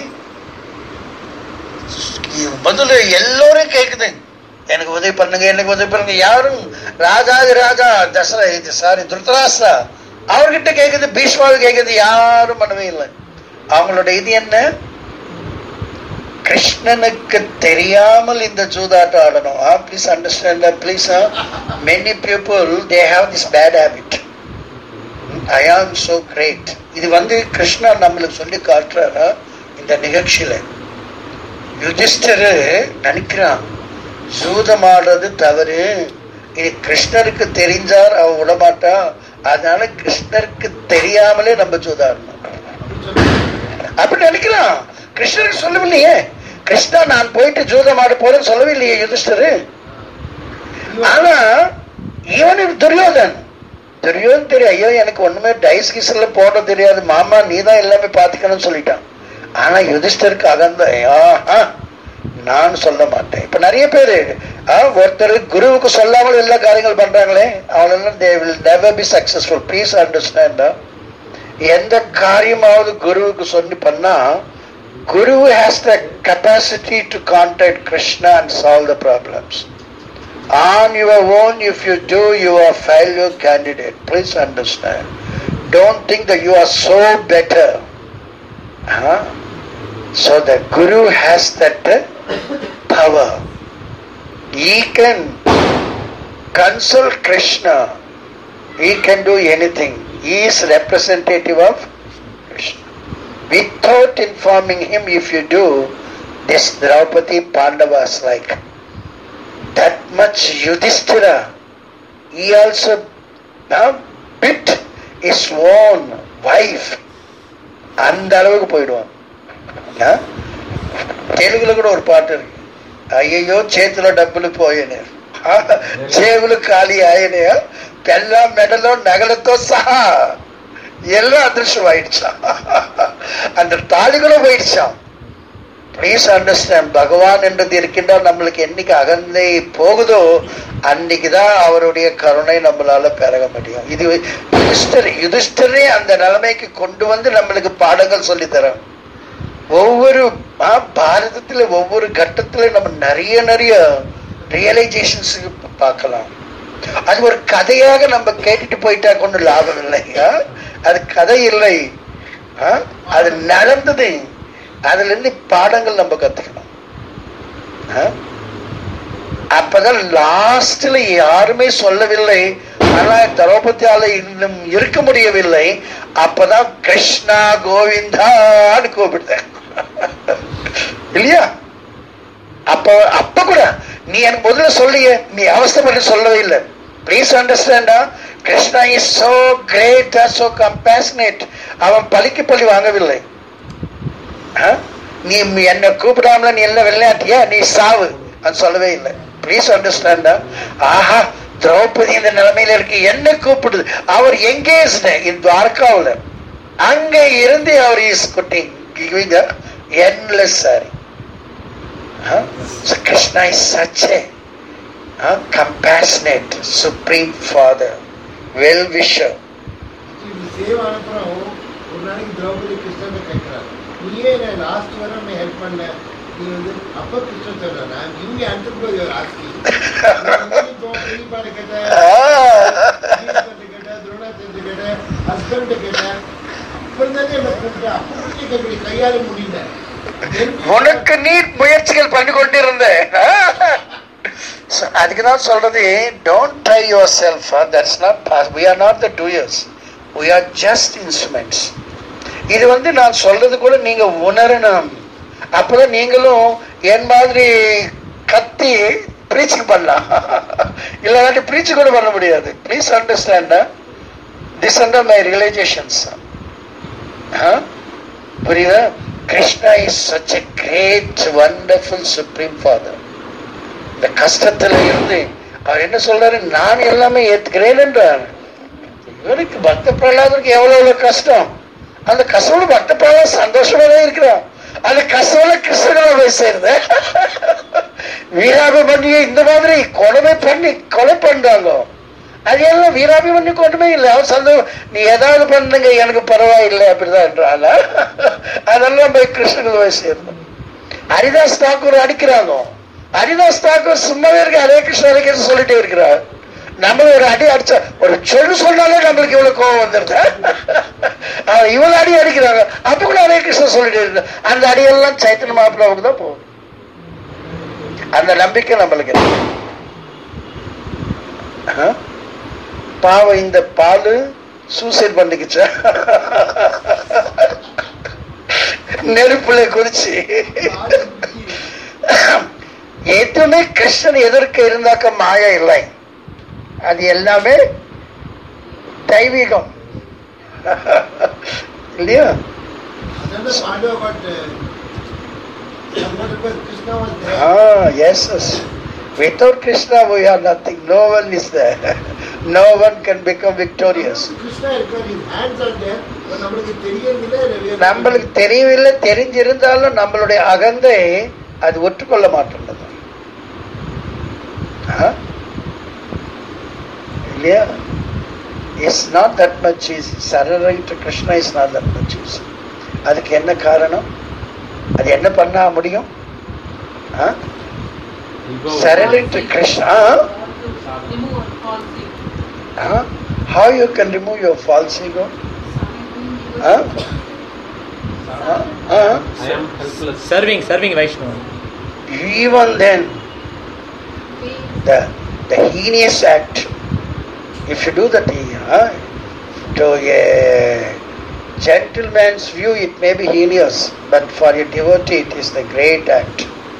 முதல்ல எல்லோரும் கேக்குது எனக்கு உதவி பண்ணுங்க எனக்கு உதவி பண்ணுங்க யாரும் ராஜாதி ராஜா தசரா இது சாரி திருத்தராஷ்டிரா அவர்கிட்ட கேக்குது பீஷ்மாவு கேக்குது யாரும் பண்ணவே இல்லை அவங்களோட இது என்ன கிருஷ்ணனுக்கு தெரியாமல் இந்த சூதாட்டம் ஆடணும் ah please understand please many people they have this bad habit I am so great இது வந்து கிருஷ்ணா நம்மளுக்கு சொல்லி காட்டுறாரா இந்த நிகழ்ச்சியில யுதிஷ்டரு நினைக்கிறான் சூதம் ஆடுறது தவறு இது கிருஷ்ணருக்கு தெரிஞ்சார் அவ விடமாட்டான் அதனால கிருஷ்ணருக்கு தெரியாமலே நம்ம சூதாடணும் அப்படி சொல்லுங்க அப்படி நினைக்கிறான் கிருஷ்ணருக்கு சொல்லவில்லையே கிருஷ்ணா நான் போயிட்டு ஜூதம் ஆட போறேன்னு சொல்லவில்லையே யுதிஷ்டரு ஆனா இவனுக்கு துரியோதன் துரியோதன் தெரியும் ஐயோ எனக்கு ஒண்ணுமே டைஸ் கிஸ்ல போட தெரியாது மாமா நீ தான் எல்லாமே பாத்துக்கணும்னு சொல்லிட்டான் ஆனா யுதிஷ்டருக்கு அகந்த ஆஹா, நான் சொல்ல மாட்டேன் இப்ப நிறைய பேரு ஆ, ஒருத்தர் குருவுக்கு சொல்லாமல் எல்லா காரியங்கள் பண்றாங்களே அவங்களெல்லாம் they will never be successful please அண்டர்ஸ்டாண்டா எந்த காரியமாவது குருவுக்கு சொல்லி பண்ணா guru has the capacity to contact Krishna and solve the problems On your own, if you do, you are failure candidate. Please understand. Don't think that you are so better. Huh? So the Guru has that uh, power. He can consult Krishna. He can do anything. He is representative of Krishna. Without informing him, if you do, this Draupadi Pandavas like that much Yudhishthira, he also now bit his own wife. அந்த அளவுக்கு போயிடுவான் ఆ? తెలుగులో కూడా ఒక పాట ఇருக்கு అయ్యయ్యో చేతిలో డబ్బులు పోయేనే చేవులు ఖాళీ ఆయనే పెళ్ళ మెడలో నగలతో సహా எல்லாம் அதிர்ஷ்டம் ஆயிடுச்சான் அந்த தாலி கூட போயிடுச்சான் ப்ளீஸ் அண்டர்ஸ்டாண்ட் பகவான் என்றது இருக்கின்றால் நம்மளுக்கு என்னைக்கு அகந்தை போகுதோ அன்னைக்கு தான் அவருடைய கருணை நம்மளால பெறக முடியும் இது யுதிஷ்டர் யுதிஷ்டரே அந்த நிலைமைக்கு கொண்டு வந்து நம்மளுக்கு பாடங்கள் சொல்லி தரோம் ஒவ்வொரு ஆ, பாரதத்துல ஒவ்வொரு கட்டத்துல நம்ம நிறைய நிறைய ரியலைசேஷன்ஸ் பார்க்கலாம் அது ஒரு கதையாக நம்ம கேட்டுட்டு போயிட்டா கொண்டு லாபம் இல்லை ஆ? அது கதை இல்லை ஆ? அது நடந்தது அதுல இருந்து பாடங்கள் நம்ம கத்துக்கணும் ஆ? அப்பதான் லாஸ்ட்ல யாருமே சொல்லவில்லை ஆனா திரௌபதியால இன்னும் இருக்க முடியவில்லை அப்பதான் கிருஷ்ணா கோவிந்தான்னு கூப்பிடுறேன் இல்லையா அப்ப அப்ப கூட நீ எனக்கு முதல்ல சொல்லிய நீ அவஸ்தைப்பட்டு சொல்லவே இல்லை ப்ளீஸ் அண்டர்ஸ்டாண்டா Krishna is so great so compassionate அவன் பழிக்கு பழி வாங்கவில்லை ஆ? நீ என்ன கூப்பிடாமல நீ எல்லாம் விளையாட்டியா நீ சாவு அது சொல்லவே இல்லை ப்ளீஸ் அண்டர்ஸ்டாண்டா ஆஹா திரௌபதி இந்த நிலைமையில இருக்கு என்ன கூப்பிடுது அவர் எங்கேஜ் இன் துவாரகாவில் அங்க இருந்து அவர் is cutting giving endless sari So Krishna is such a uh, compassionate, supreme father, well-wisher. இது சேவ் அனுப்புறோம் ஒரு நாளைக்கு திரௌபதி கிருஷ்ணன் கேட்கிறார் நீயே நான் லாஸ்ட் வரை நீ ஹெல்ப் பண்ண நீ வந்து அப்ப கிருஷ்ணன் சொல்ற நான் இங்க அனுப்புறது ஒரு ஆஸ்கி பெரியப்பாடு கேட்டேன் கேட்டேன் துரோணாச்சாரிய கேட்டேன் ஹஸ்பண்ட் கேட்டேன் அப்புறம் தானே என்ன கூப்பிட்டேன் அப்ப கூட நீ இப்படி கையால முடியல உனக்கு நீ முயற்சிகள் பண்ணி கொண்டிருந்த So, அதுக்கு தான் சொல்றது don't try yourself that's not we are not the doers we are just instruments இது வந்து நான் சொல்றது கூட நீங்க உணரணும் அப்பதான் நீங்களும் என் மாதிரி கத்தி ப்ரீச்சிங் பண்ணலாம் இல்லாட்டி ப்ரீச் கூட பண்ண முடியாது please understand this under my realisations புரியுதா Krishna is such a great wonderful supreme father இந்த கஷ்டத்துல இருந்து அவர் என்ன சொல்றாரு நான் எல்லாமே ஏத்துக்கிறேன் என்றார் இவருக்கு பக்த பிரகலாதருக்கு எவ்வளவு எவ்வளவு கஷ்டம் அந்த கஷ்டம் பக்த பிரகலாத் சந்தோஷமா தான் இருக்கிறான் அந்த கஷ்டம் கிருஷ்ணனை போய் சேருது வீராபிமன்யை இந்த மாதிரி கொலை பண்ணி கொலை பண்றாங்க அது எல்லாம் வீராபிமன்யு ஒன்றுமே இல்லை அவன் சந்தோஷம் நீ ஏதாவது பண்ணுங்க எனக்கு பரவாயில்லை அப்படிதான் என்றால அதெல்லாம் போய் கிருஷ்ணனுக்கு போய் சேரணும் ஹரிதாஸ் தாக்கூர் அடிக்கிறாங்க ஹரிதாஸ் தாக்கூர் சும்மாவே இருக்க ஹரே கிருஷ்ண ஹரே கிருஷ்ண சொல்லிட்டே இருக்கிறார் நம்ம ஒரு அடி அடிச்சா ஒரு சொல்லு சொன்னாலே நம்மளுக்கு இவ்வளவு கோவம் வந்துருது ஆஹ் இவ்வளவு அடி அடிக்கிறாங்க அப்ப கூட ஹரே கிருஷ்ண சொல்லிட்டே இருக்கு அந்த அடியெல்லாம் சைத்தன்ய மாப்பிள்ளாவுக்கு தான் போகும் அந்த நம்பிக்கை நம்மளுக்கு இருக்கு ஆஹ்? பாவம் இந்த பாலு சூசைட் பண்ணிக்கிச்சா நெருப்புல குதிச்சு எதுவுமே கிருஷ்ணன் எதிர்க்க இருந்தாக்க மாயா இல்லை அது எல்லாமே தெய்வீகம் இல்லையா Another Pandava got uh, supported by Krishna was there. Ah, yes, yes. Without Krishna, we are nothing. No one is there. No one can become victorious. Krishna இருக்கார் his hands are there but நம்மளுக்கு தெரியறதில்ல நம்மளுக்கு தெரியவில்லை தெரிஞ்சிருந்தாலும் நம்மளுடைய அகந்தை அது ஒற்றுக்கொள்ள மாட்டேன்றது ஆ? இல்லையா it's not that much easy சரரிங் to Krishna is not that much easy அதுக்கு என்ன காரணம் அது என்ன பண்ண முடியும் சரரிங் to Krishna Remove all false ego. how you can remove your false ego Huh? Huh? Huh? I am helpless. Serving, serving Vaishnava. even then the the heinous act if you do that uh, to a gentleman's view it may be heinous but for a devotee it is the great act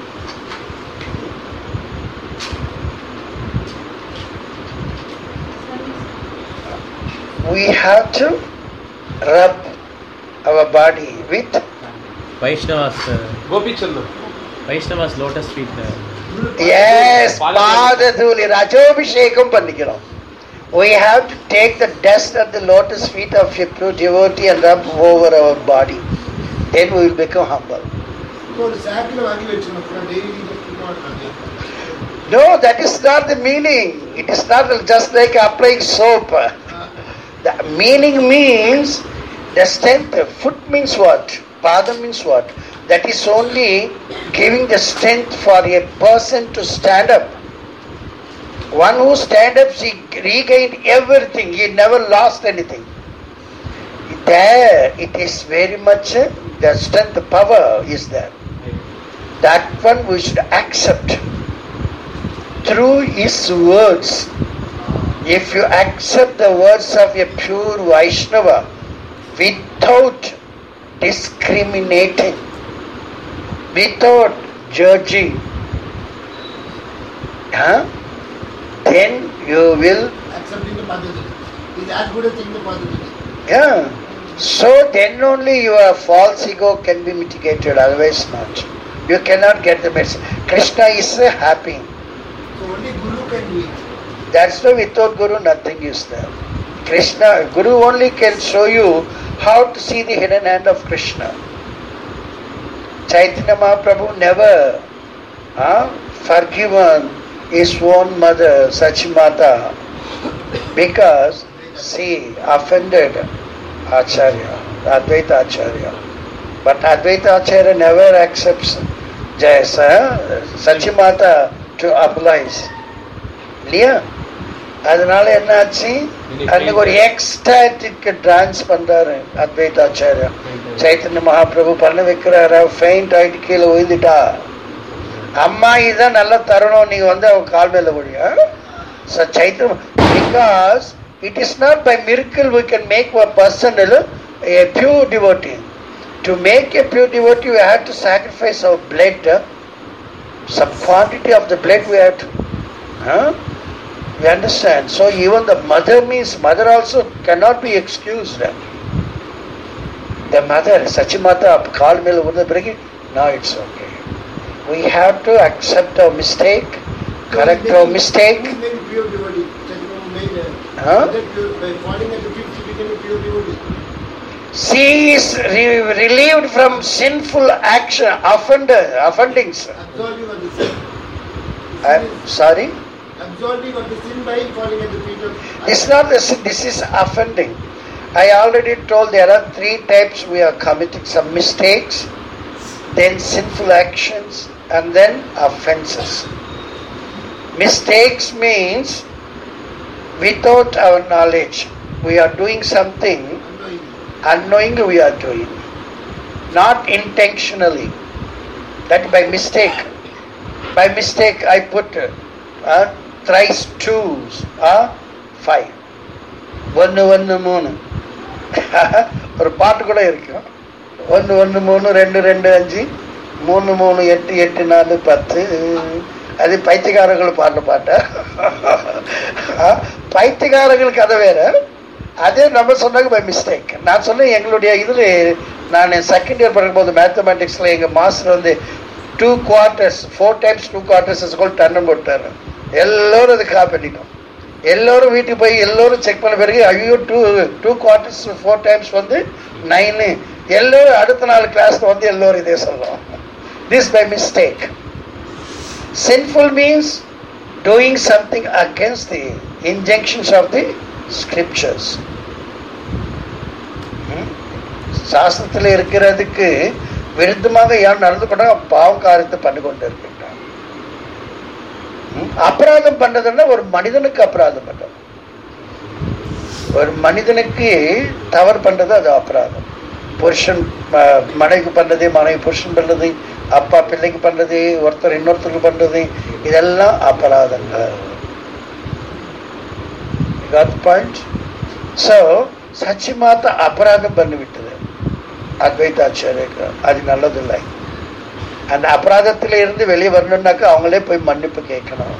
we have to rub our body with Vaishnava's, uh, Gopichandu. Vaishnava's lotus feet. Uh, yes பாலதூளி. பாததூளி ரஜோபிஷேகம் பண்ணிக்கிறோம் we have to take the dust of the lotus feet of a true devotee and rub over our body then we will become humble இப்போ ஒரு சாக்கில் வாங்கி வச்சுக்கணும் daily பண்ணி No, that is not the meaning. It is not just like applying soap. The meaning means the strength. Foot means what? Pada means what? That is only giving the strength for a person to stand up. One who stand up, he regained everything. He never lost anything. There, it is very much uh, the strength, the power is there. That one we should accept through his words. If you accept the words of a pure Vaishnava without discriminating, without judging, huh, then you will, accepting the Padhati. Is as good as taking the Padhati. yeah. So then only your false ego can be mitigated, otherwise not. You cannot get the message. Krishna is uh, happy. So only Guru can do it. That's why without Guru nothing is there. Krishna, Guru only can show you how to see the hidden hand of Krishna. Chaitanya Mahaprabhu never uh, forgiven his own mother, Sachimata, because she offended Acharya, Advaita Acharya. But Advaita Acharya never accepts Jayasa, Sachimata to oblige. இல்லையா அதனால என்னாச்சு அன்னைக்கு ஒரு ecstatic dance பண்றாரு அத்வைதாச்சாரியா சைத்தன்ய மகாபிரபு பண்ண வைக்கிறாரா faint ஆயிட்டு கீழே விழுந்துட்டா அம்மா இதான் நல்ல தருணம் நீங்க வந்து அவ கால் மேல ஒழியா So Chaitanya, because it is not by miracle we can make a person a pure devotee. To make a pure devotee, we have to sacrifice our blood. Some quantity of the blood we have to. Huh? You understand? So even the mother means mother also cannot be excused. The mother, Sachimata, call me over the brigade. No, it's okay. We have to accept our mistake, correct our mistake. Who made pure devotee? Chaitanya made a, Huh? that pure, by falling at the feet, she became a pure devotee. She is re- relieved from sinful action, offender, offendings. Absolving of the sin. I'm sorry. Absolving of the sin by falling at the feet of. It's not the sin, this is offending. I already told there are three types we are committing some mistakes, then sinful actions, and then offenses. Mistakes means without our knowledge, we are doing something Unknowingly. unknowingly we are doing, not intentionally. That by mistake. By mistake, I put uh, thrice twos, uh, five. ஒன்று ஒன்று மூணு ஒரு பாட்டு கூட இருக்கும் ஒன்று ஒன்று மூணு ரெண்டு ரெண்டு அஞ்சு மூணு மூணு எட்டு எட்டு நாலு பத்து அது பைத்தியக்காரர்கள் பாடுற பாட்டா ஆ, பைத்தியக்காரர்கள் கதை வேற அதே நம்ம சொன்னாங்க பை மிஸ்டேக் நான் சொன்னேன் எங்களுடைய இதில் நான் செகண்ட் இயர் படிக்கும்போது மேத்தமெட்டிக்ஸில் எங்கள் மாஸ்டர் வந்து two quarters four times two quarters கூட டன்னு போட்டாரு எல்லோரும் அது காப்பி பண்ணிட்டோம் எல்லோரும் வீட்டுக்கு போய் எல்லோரும் செக் பண்ண பிறகு ஐயோ two two quarters four times வந்து நைனு எல்லோரும் அடுத்த நாள் கிளாஸ்ல வந்து எல்லோரும் இதே சொல்லுவோம் this by mistake sinful means doing something against the injunctions of the scriptures ம்? சாஸ்திரத்தில் இருக்கிறதுக்கு விருத்தமாக யார் நடந்து கொண்டா பாவம் காரியத்தை பண்ணி கொண்டு இருக்கின்றான் ம்? அபராதம் பண்ணதுன்னா ஒரு மனிதனுக்கு அபராதம் பண்றது ஒரு மனிதனுக்கு தவறு பண்றது அது அபராதம் புருஷன் ம- மனைவிக்கு பண்றது மனைவி புருஷன் பண்றது அப்பா பிள்ளைக்கு பண்றது ஒருத்தர் இன்னொருத்தருக்கு பண்றது இதெல்லாம் அபராதங்கள் பாயிண்ட் ஸோ சச்சிமாத்த அபராதம் பண்ணிவிட்டது அத்வைதாச்சாரியக்கு அது நல்லதில்லை அந்த அபராதத்தில இருந்து வெளியே வரணும்னாக்கா அவங்களே போய் மன்னிப்பு கேட்கணும்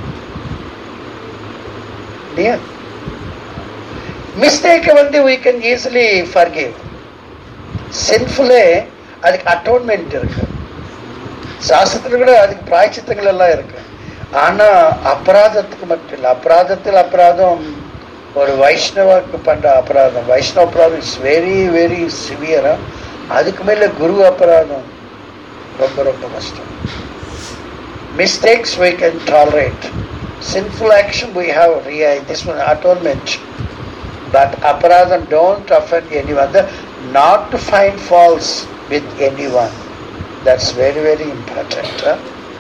இல்லையா மிஸ்டேக்கை வந்து we can easily forgive சின்ஃபுல்லே அதுக்கு அட்டோன்மெண்ட் இருக்கு சாஸ்திரத்துல கூட அதுக்கு பிராய்ச்சித்தங்கள் எல்லாம் இருக்கு ஆனா அபராதத்துக்கு மட்டும் இல்லை அபராதத்தில் அபராதம் ஒரு வைஷ்ணவாக்கு பண்ற அபராதம் வைஷ்ணவ அபராதம் இஸ் வெரி வெரி சிவியரா அதுக்கு மேல குரு அபராதம் ரொம்ப ரொம்ப கஷ்டம் mistakes we can tolerate sinful action we have rea- this one atonement but aparadam don't offend anyone The- not to find faults with anyone that's very very important huh?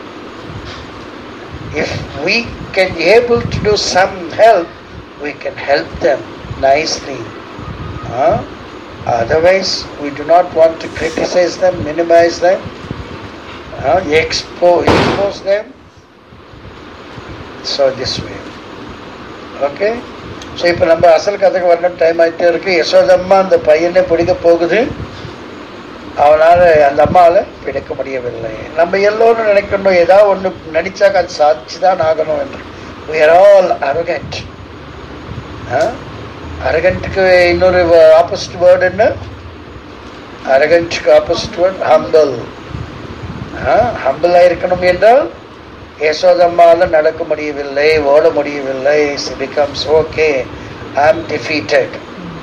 if we can able to do some help we can help them nicely huh? otherwise we do not want to criticize them minimize them uh, expo- expose them so this way okay so இப்போ நம்ம அசல் கதைக்கு வரணும் time ஆகிட்டே இருக்கு யசோதம்மா அந்த பையனை பிடிக்க போகுது அவனால் அந்த அம்மாவில் பிடிக்க முடியவில்லை நம்ம எல்லோரும் நினைக்கணும் ஏதாவது ஒன்று நினைச்சாக்க அது சாதிச்சு தான் ஆகணும் என்று we are all arrogant அரகண்ட்டுக்கு இன்னொரு ஆப்போசிட் வேர்டு என்ன அரகண்ட்டுக்கு ஆப்போசிட் வேர்டு ஹம்பல் ஹம்பிளாக இருக்கணும் என்றால் யசோதம்மால நடக்க முடியவில்லை ஓட முடியவில்லை பிகம்ஸ் ஓகே ஐ ஆம் டிஃபீட்டட்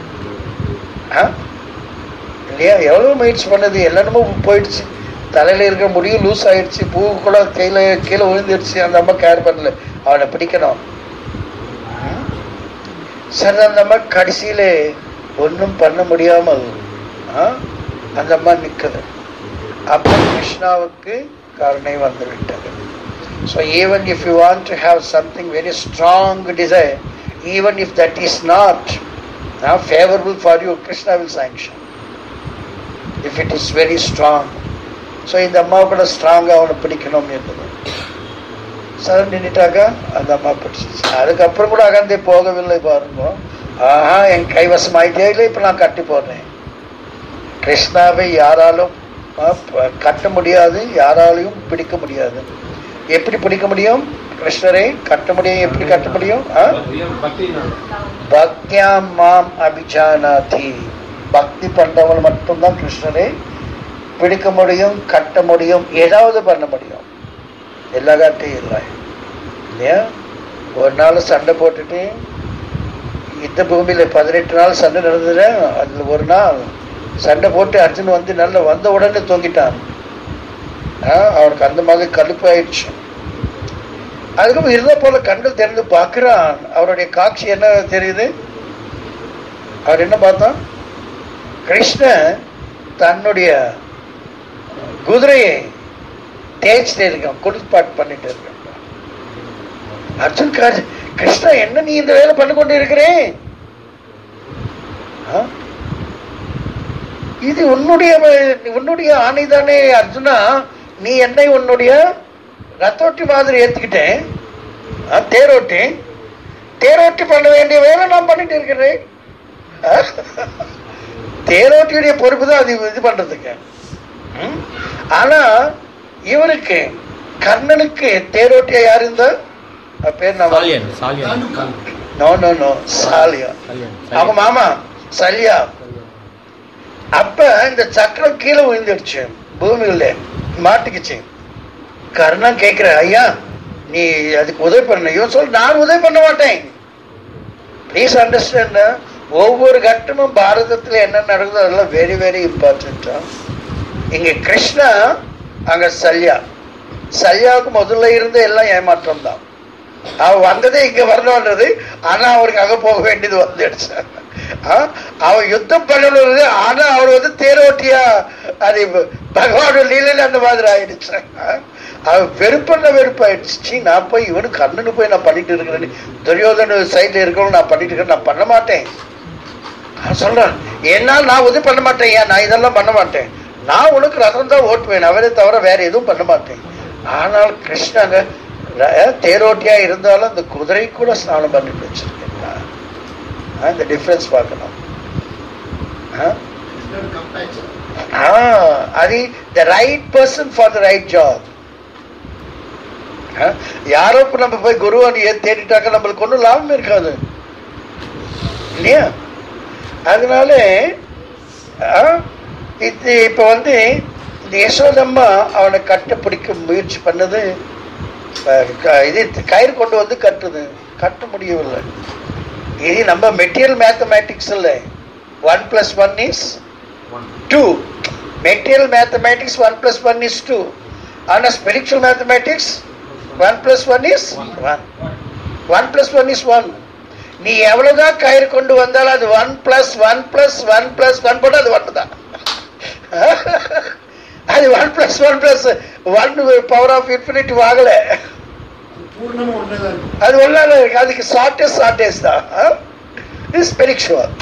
இல்லையா எவ்வளோ முயற்சி பண்ணது எல்லாருமோ போயிடுச்சு தலையில் இருக்க முடியும் லூஸ் ஆயிடுச்சு பூ கூட கையில் கீழே விழுந்துருச்சு அந்த அம்மா கேர் பண்ணல அவனை பிடிக்கணும் ம்? சரி அந்த அம்மா கடைசியில் ஒன்றும் பண்ண முடியாமல் ஆ, அந்த அம்மா நிற்குது அப்போ கிருஷ்ணாவுக்கு கருணை வந்து விட்டது so even if you want to have something very strong desire even if that is not favourable for you Krishna will sanction if it is very strong so இந்த அம்மாவை கூட ஸ்ட்ராங்காக அவனை பிடிக்கணும் என்பது சார் நின்றுட்டாக்கா அந்த அம்மா பிடிச்சிச்சு அதுக்கப்புறம் கூட அகந்தே போகவில்லை பாருங்க ஆஹா என் கைவசம் ஆயிட்டே இல்லை இப்போ நான் கட்டி போடுறேன் கிருஷ்ணாவை யாராலும் ஆ, ப- கட்ட முடியாது யாராலையும் பிடிக்க முடியாது எப்படி பிடிக்க முடியும் கிருஷ்ணரை கட்ட முடியும் எப்படி கட்ட முடியும் ஆ? பக்தி பக்தியாம் மாம் அபிஜானாதி பக்தி பண்றவன் மட்டும்தான் கிருஷ்ணரை பிடிக்க முடியும் கட்ட முடியும் ஏதாவது பண்ண முடியும் எல்லா காட்டையும் இல்லை இல்லையா ஒரு நாள் சண்டை போட்டுட்டு யுத்த பூமியில பதினெட்டு நாள் சண்டை நடந்தது அதுல ஒரு நாள் சண்டை போட்டு அர்ஜுன் வந்து நல்ல வந்த உடனே தொங்கிட்டான் ஆ, அவனுக்கு அந்த மாதிரி கடுப்பு ஆயிடுச்சு அதுக்கப்புறம் இருந்த போல கண்கள் திறந்து பார்க்கிறான் அவருடைய காட்சி என்ன தெரியுது அவர் என்ன பார்த்தான் கிருஷ்ணன் தன்னுடைய குதிரையை தேய்ச்சிட்டு இருக்கான் குளிப்பாட்டு பண்ணிட்டு இருக்கான் அர்ஜுன் காஜ் கிருஷ்ணா என்ன நீ இந்த வேலை பண்ணி கொண்டு இருக்கிறேன் ஆ? இது உன்னுடைய உன்னுடைய ஆணைதானே அர்ஜுனா நீ என்னை உன்னுடைய ரத்தோட்டி மாதிரி ஏத்துக்கிட்டேன் ஆ, தேரோட்டி தேரோட்டி பண்ண வேண்டிய வேலை நான் பண்ணிட்டு இருக்கிறேன் ஆ? தேரோட்டியுடைய பொறுப்பு தான் அது இது பண்றதுக்கு ம்? ஆனா இவருக்கு கர்ணனுக்கு தேரோட்டியா யார் இருந்தா அவ பேர் நான் சாலியன் சாலியன் நோ நோ நோ சாலியா சாலியன் அவங்க மாமா சல்யா அப்ப இந்த சக்கரம் கீழே விழுந்துடுச்சு பூமியில மாட்டிக்கிச்சு கர்ணன் கேட்கிற ஐயா நீ அதுக்கு உதவி பண்ண இவன் சொல் நான் உதவி பண்ண மாட்டேன் ப்ளீஸ் அண்டர்ஸ்டாண்ட் ஒவ்வொரு கட்டமும் பாரதத்துல என்ன நடக்குதோ அதெல்லாம் வெரி வெரி இம்பார்ட்டன்டா இங்க கிருஷ்ணா அங்க சல்யா சல்யாவுக்கு முதல்ல இருந்து எல்லாம் ஏமாற்றம் தான் அவ வந்ததே இங்க வரணும்ன்றது ஆனா அவருக்கு அங்க போக வேண்டியது வந்துடுச்சு ஆ? அவன் யுத்தம் பண்ணணும்னு ஆனா அவர் வந்து தேரோட்டியா அது பகவானோட லீலையில அந்த மாதிரி ஆயிடுச்சு ஆ? அவன் வெறுப்பண்ண வெறுப்பாயிடுச்சு சீ, நான் போய் இவனு கண்ணனு போய் நான் பண்ணிட்டு இருக்கிறேன் துரியோதன சைட்ல இருக்கணும் நான் பண்ணிட்டு இருக்கேன் நான் பண்ண மாட்டேன் அவன் சொல்றான் என்னால் நான் உதவி பண்ண மாட்டேன் ஏன் நான் இதெல்லாம் பண்ண மாட்டேன் நான் உனக்கு ரதம் தான் ஓட்டுவேன் அவரே தவிர வேற எதுவும் பண்ண மாட்டேன் ஆனால் கிருஷ்ணாங்க ர- தேரோட்டியா இருந்தாலும் அந்த குதிரை கூட ஸ்நானம் பண்ணிட்டு வச்சிருக்கேன் இந்த டிஃபரன்ஸ் பார்க்கணும் ஆ? compassion. ஆ, அது the right person for the right job யாரோ இப்ப நம்ம போய் குருவானிய தேடிட்டாக்க நம்மளுக்கு ஒன்றும் லாபம் இருக்காது இல்லையா அதனால ஆ, இது இப்ப வந்து இந்த யசோதம்மா அவனை கட்ட பிடிக்க முயற்சி பண்ணது அஹ், க- இது கயிறு கொண்டு வந்து கட்டுது கட்ட முடியவில்லை இது நம்ம மெட்டீரியல் மேத்தமேட்டிக்ஸ் இல்லை one plus one is two material mathematics one plus one is two ஆனால் spiritual mathematics one plus one is one one plus one is one நீ எவ்வளவுதான் கயிறு கொண்டு வந்தாலும் அது one plus one plus one plus one போட்டு அது ஒன்று தான் அது one plus one plus one power of infinity ஆகல பூர்ணமா ஒன்றதான் இருக்கும் அது ஒன்றால இருக்கு அதுக்கு ஷார்டஸ்ட் ஷார்டஸ்ட் தான் இது ஸ்பிரிச்சுவல்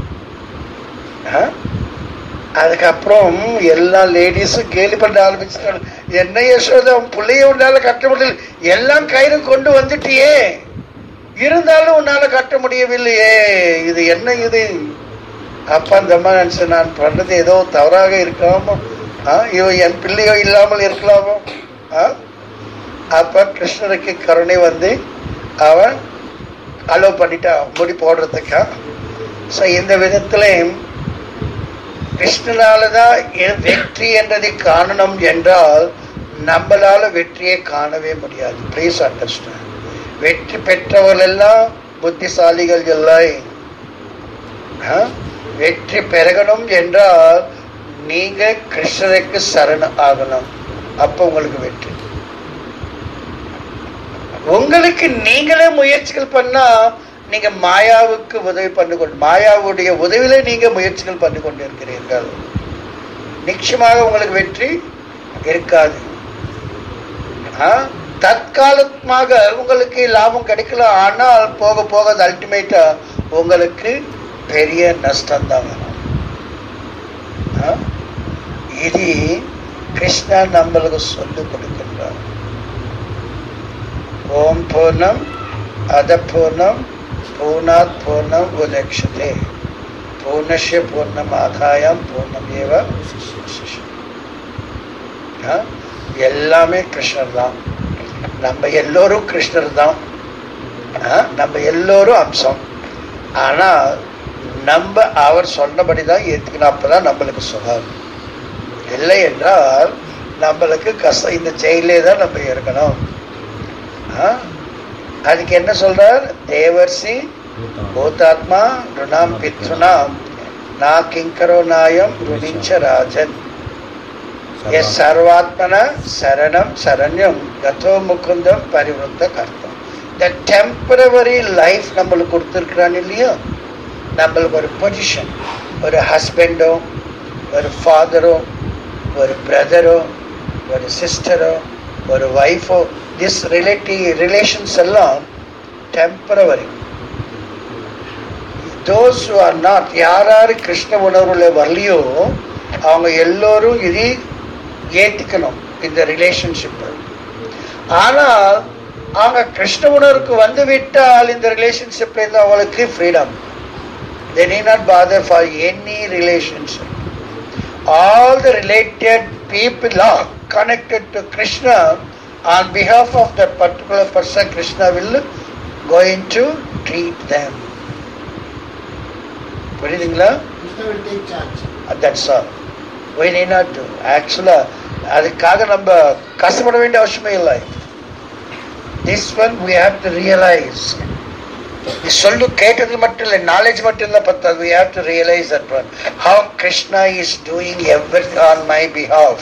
அதுக்கப்புறம் எல்லா லேடிஸும் கேலி பண்ண ஆரம்பிச்சிட்டாங்க என்ன யசோதா உன் பிள்ளைய உன்னால கட்ட முடியல எல்லாம் கயிறு கொண்டு வந்துட்டியே இருந்தாலும் உன்னால கட்ட முடியவில்லையே இது என்ன இது அப்ப அந்த அம்மா நினைச்சு நான் பண்ணது ஏதோ தவறாக இருக்காமோ ஆ, இவ என் பிள்ளையோ இல்லாமல் இருக்கலாமோ ஆ? அப்ப கிருஷ்ணருக்கு கருணை வந்து அவன் அலோவ் பண்ணிட்டான் முடி போடுறதுக்கா ஸோ இந்த விதத்துல கிருஷ்ணனால தான் எ- வெற்றி என்றதை காணணும் என்றால் நம்மளால வெற்றியை காணவே முடியாது ப்ளீஸ் அண்டர்ஸ்டாண்ட் வெற்றி பெற்றவர்கள் எல்லாம் புத்திசாலிகள் இல்லை ஆ? வெற்றி பெறகணும் என்றால் நீங்க கிருஷ்ணருக்கு சரண ஆகணும் அப்ப உங்களுக்கு வெற்றி உங்களுக்கு நீங்களே முயற்சிகள் பண்ணா நீங்க மாயாவுக்கு உதவி பண்ணி கொண்டு மாயாவுடைய உதவியில நீங்க முயற்சிகள் பண்ணி கொண்டிருக்கிறீர்கள் நிச்சயமாக உங்களுக்கு வெற்றி இருக்காது ஆ? தற்காலமாக உங்களுக்கு லாபம் கிடைக்கலாம் ஆனால் போக போக அது அல்டிமேட்டா உங்களுக்கு பெரிய நஷ்டம் தான் வரும் ஆ? இது கிருஷ்ணா நம்மளுக்கு சொல்லிக் கொடுக்கின்றார் ஓம் பூர்ணம் அத பூர்ணம் பூர்ணாத் பூர்ணம் உதக்ஷதே பூர்ணஸ்ய பூர்ணமாதாயம் பூர்ணம் ஏவ ஆ? எல்லாமே கிருஷ்ணர் தான் நம்ம எல்லோரும் கிருஷ்ணர் தான் ஆ? நம்ம எல்லோரும் அம்சம் ஆனா நம்ம அவர் சொன்னபடி தான் ஏற்றுக்கணும் அப்பதான் நம்மளுக்கு சுகம் இல்லை என்றால் நம்மளுக்கு கஷ்டம் இந்த செயலே தான் நம்ம இருக்கணும் ஆ? அதுக்கு என்ன சொல்றார் தேவர்சி பூதாத்மா ருணாம் பித்ருணாம் நா கிங்கரோ நாயம் ருணிச்ச ராஜன் எஸ் சர்வாத்மன சரணம் சரண்யம் கதோ முகுந்தம் பரிவருத்த கர்த்தம் இந்த டெம்பரவரி லைஃப் நம்மளுக்கு கொடுத்துருக்குறான் இல்லையோ நம்மளுக்கு ஒரு பொசிஷன் ஒரு ஹஸ்பண்டோ ஒரு ஃபாதரோ ஒரு பிரதரோ ஒரு சிஸ்டரோ ஒரு ஒய்ஃபோ திஸ் ரிலேட்டிவ் ரிலேஷன்ஸ் எல்லாம் டெம்பரவரி தோஸ் ஆர் நாட் யார் யார் கிருஷ்ண உணர்வுல வரலையோ அவங்க எல்லோரும் இதை ஏற்றுக்கணும் இந்த ரிலேஷன்ஷிப்பை ஆனால் அவங்க கிருஷ்ண உணர்வுக்கு வந்து விட்டால் இந்த ரிலேஷன்ஷிப்ல இருந்து அவங்களுக்கு freedom they need not bother for any relationship. All the related people are connected to Krishna on behalf of that particular person, Krishna will going to treat them. புரியுதுங்களா Krishna will take charge that's all we need not do ஆக்சுவலா அதுக்காக நம்ம கஷ்டப்பட வேண்டிய அவசியமே இல்லை this one we have to realize நீ சொல்லு கேட்டது மட்டும் இல்லை நாலேஜ் மட்டும் இல்லை பத்தாது we have to realize that one. how Krishna is doing everything on my behalf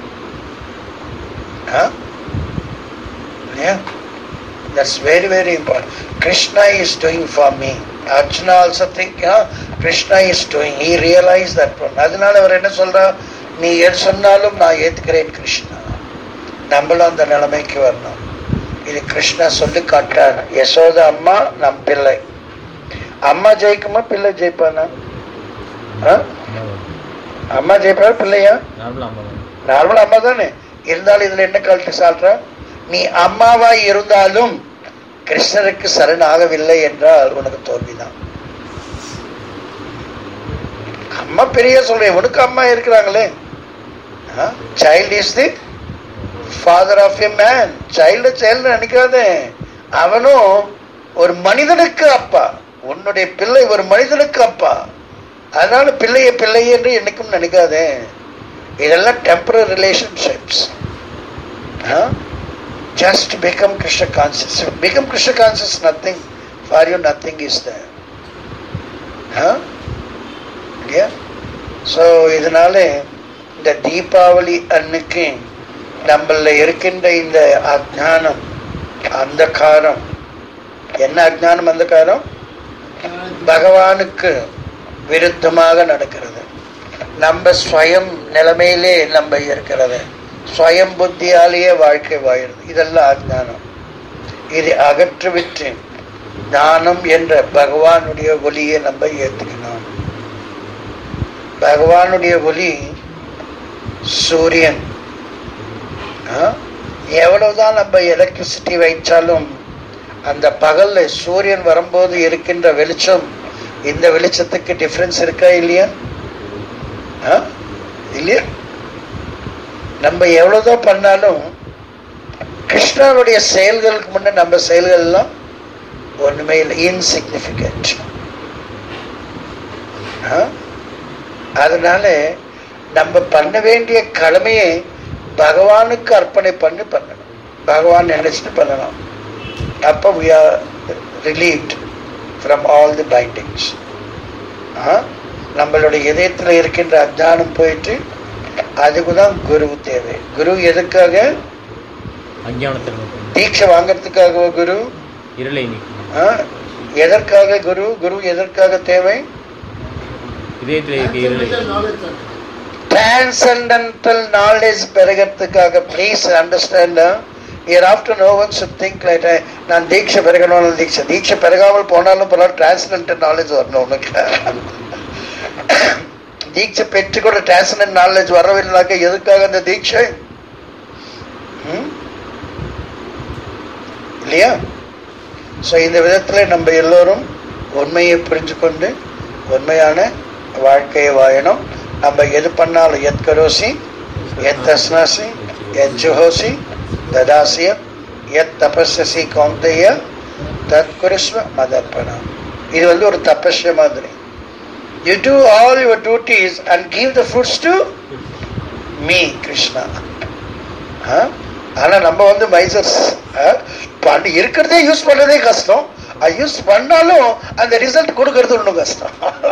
huh? yeah that's very very important Krishna is doing for me Arjuna also think you know, Krishna is doing he realized that one அதனால அவர் என்ன சொல்றா நீ எது சொன்னாலும் நான் ஏத்துக்கிறேன் கிருஷ்ணா நம்மளும் அந்த நிலைமைக்கு வரணும் இது கிருஷ்ணா சொல்லி காட்டுறார் யசோதா அம்மா நம் பிள்ளை அம்மா ஜெயிக்குமா பிள்ளை ஜெயிப்பானா ஆ? அம்மா ஜெயிப்பாரு பிள்ளையா நார்மலா அம்மா தான். நார்மல் அம்மா தானே இருந்தாலும் இதுல என்ன கழட்டு சால்றா நீ அம்மாவா இருந்தாலும் கிருஷ்ணருக்கு சரணாகவில்லை என்றால் உனக்கு தோல்விதான் அம்மா பெரிய சொல்றேன் உனக்கு அம்மா இருக்கிறாங்களே child is the father of a man child child நினைக்காதே அவனும் ஒரு மனிதனுக்கு அப்பா உன்னுடைய பிள்ளை ஒரு மனிதனுக்கு அப்பா அதனால பிள்ளைய பிள்ளை என்று என்னைக்கும் நினைக்காதே இதெல்லாம் temporary relationships just become Krishna conscious become Krishna conscious nothing for you nothing is the so இதனால இந்த தீபாவளி அன்னைக்கு நம்மள இருக்கின்ற இந்த அஜானம் அந்த காரம் என்ன அஜானம் அந்த காரம் பகவானுக்கு விருத்தமாக நடக்கிறது நம்ம ஸ்வயம் நிலைமையிலே நம்ம இருக்கிறது ஸ்வயம் புத்தியாலேயே வாழ்க்கை வாழுது இதெல்லாம் அஜானம் இதை அகற்றிவிட்டு ஞானம் என்ற பகவானுடைய ஒளியை நம்ம ஏற்றுக்கணும் பகவானுடைய ஒளி சூரியன் ஆ? எவ்வளவுதான் நம்ம எலக்ட்ரிசிட்டி வைச்சாலும் அந்த பகல்ல சூரியன் வரும்போது இருக்கின்ற வெளிச்சம் இந்த வெளிச்சத்துக்கு டிஃபரன்ஸ் இருக்கா இல்லையா ஆ? இல்லையா நம்ம எவ்வளவுதான் பண்ணாலும் கிருஷ்ணனுடைய செயல்களுக்கு முன்ன நம்ம செயல்கள் எல்லாம் ஒண்ணுமே இல்லை இன்சிக்னிபிகண்ட் அதனால நம்ம பண்ண வேண்டிய கடமையை பகவானுக்கு அர்ப்பணை பண்ணி பண்ணணும் பகவான் நினைச்சிட்டு பண்ணணும் அப்போ we are relieved from all the bindings ஆ? நம்மளுடைய இதயத்தில் இருக்கின்ற அஜானம் போயிட்டு அதுக்கு தான் குரு தேவை குரு எதுக்காக அஞ்ஞானத்தில் மட்டும் தீட்சை வாங்கறதுக்காகவா குரு இருளை நீக்கும் ஆ? எதற்காக குரு குரு எதற்காக தேவை இதயத்தில் இருக்க இருளை நாலேஜ் transcendental knowledge பெருகிறதுக்காக please understand year after no one should think like that. நான் தீட்சை பெருகணும் தீட்சை தீட்சை பெருகாமல் போனாலும் பரவாயில்ல டிரான்ஸ்டன்டல் நாலேஜ் வரணும் உனக்கு தீட்சை பெற்று கூட டிரான்ஸ்டன்ட் நாலேஜ் வரவில்லைனாக்க எதுக்காக அந்த தீட்சை ம்? இல்லையா ஸோ இந்த விதத்தில் நம்ம எல்லோரும் உண்மையை புரிஞ்சு கொண்டு உண்மையான வாழ்க்கையை வாழணும் நம்ம எது பண்ணாலும் எத் கரோசி எத் தஸ்னாசி எத் ஜுஹோசி ததாசிய எத் தபஸ்யசி கௌந்தைய தத் குருஸ்வ மதர்ப்பணம் இது வந்து ஒரு தபஸ்ய மாதிரி you do all your duties and give the fruits to me Krishna ஆ? ஆனா நம்ம வந்து மைசர்ஸ் பண்ணி இருக்கிறதே யூஸ் பண்றதே கஷ்டம் அது யூஸ் பண்ணாலும் அந்த ரிசல்ட் கொடுக்கறது இன்னும் கஷ்டம்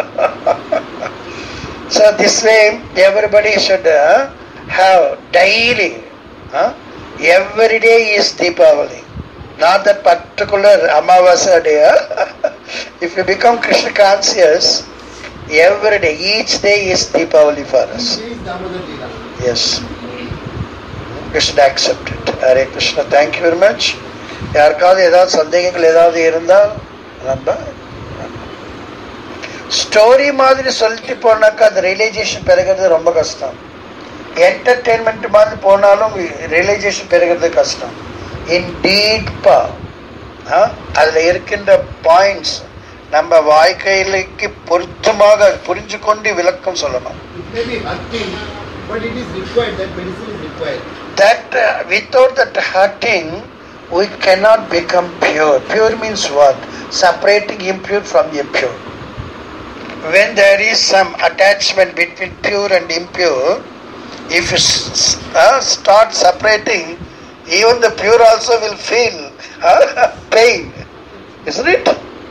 so this way everybody should have daily every day is Deepavali not that particular amavasya day if you become Krishna conscious every day each day is Deepavali for us Damodar lila Yes. We should accept it. Hare Krishna. Thank you very much. யாருக்காவது ஏதாவது சந்தேகங்கள் ஏதாவது இருந்தால் நம்ம story மாதிரி சொல்லிட்டு போனாக்கா அது ரியலைசேஷன் பெருகிறது ரொம்ப கஷ்டம் என்டர்டெயின்மெண்ட் மாதிரி போனாலும் ரியலைசேஷன் பெருகிறது கஷ்டம் இன் டீப்பா அதுல இருக்கின்ற பாயிண்ட்ஸ் நம்ம வாழ்க்கையிலுக்கு பொருத்தமாக புரிஞ்சு கொண்டு விளக்கம் சொல்லணும் It may be hurting, but it is required. That medicine is required. that uh, without that hurting we cannot become pure pure means what separating impure from the pure when there is some attachment between pure and impure if you s- s- uh, start separating even the pure also will feel uh, pain isn't it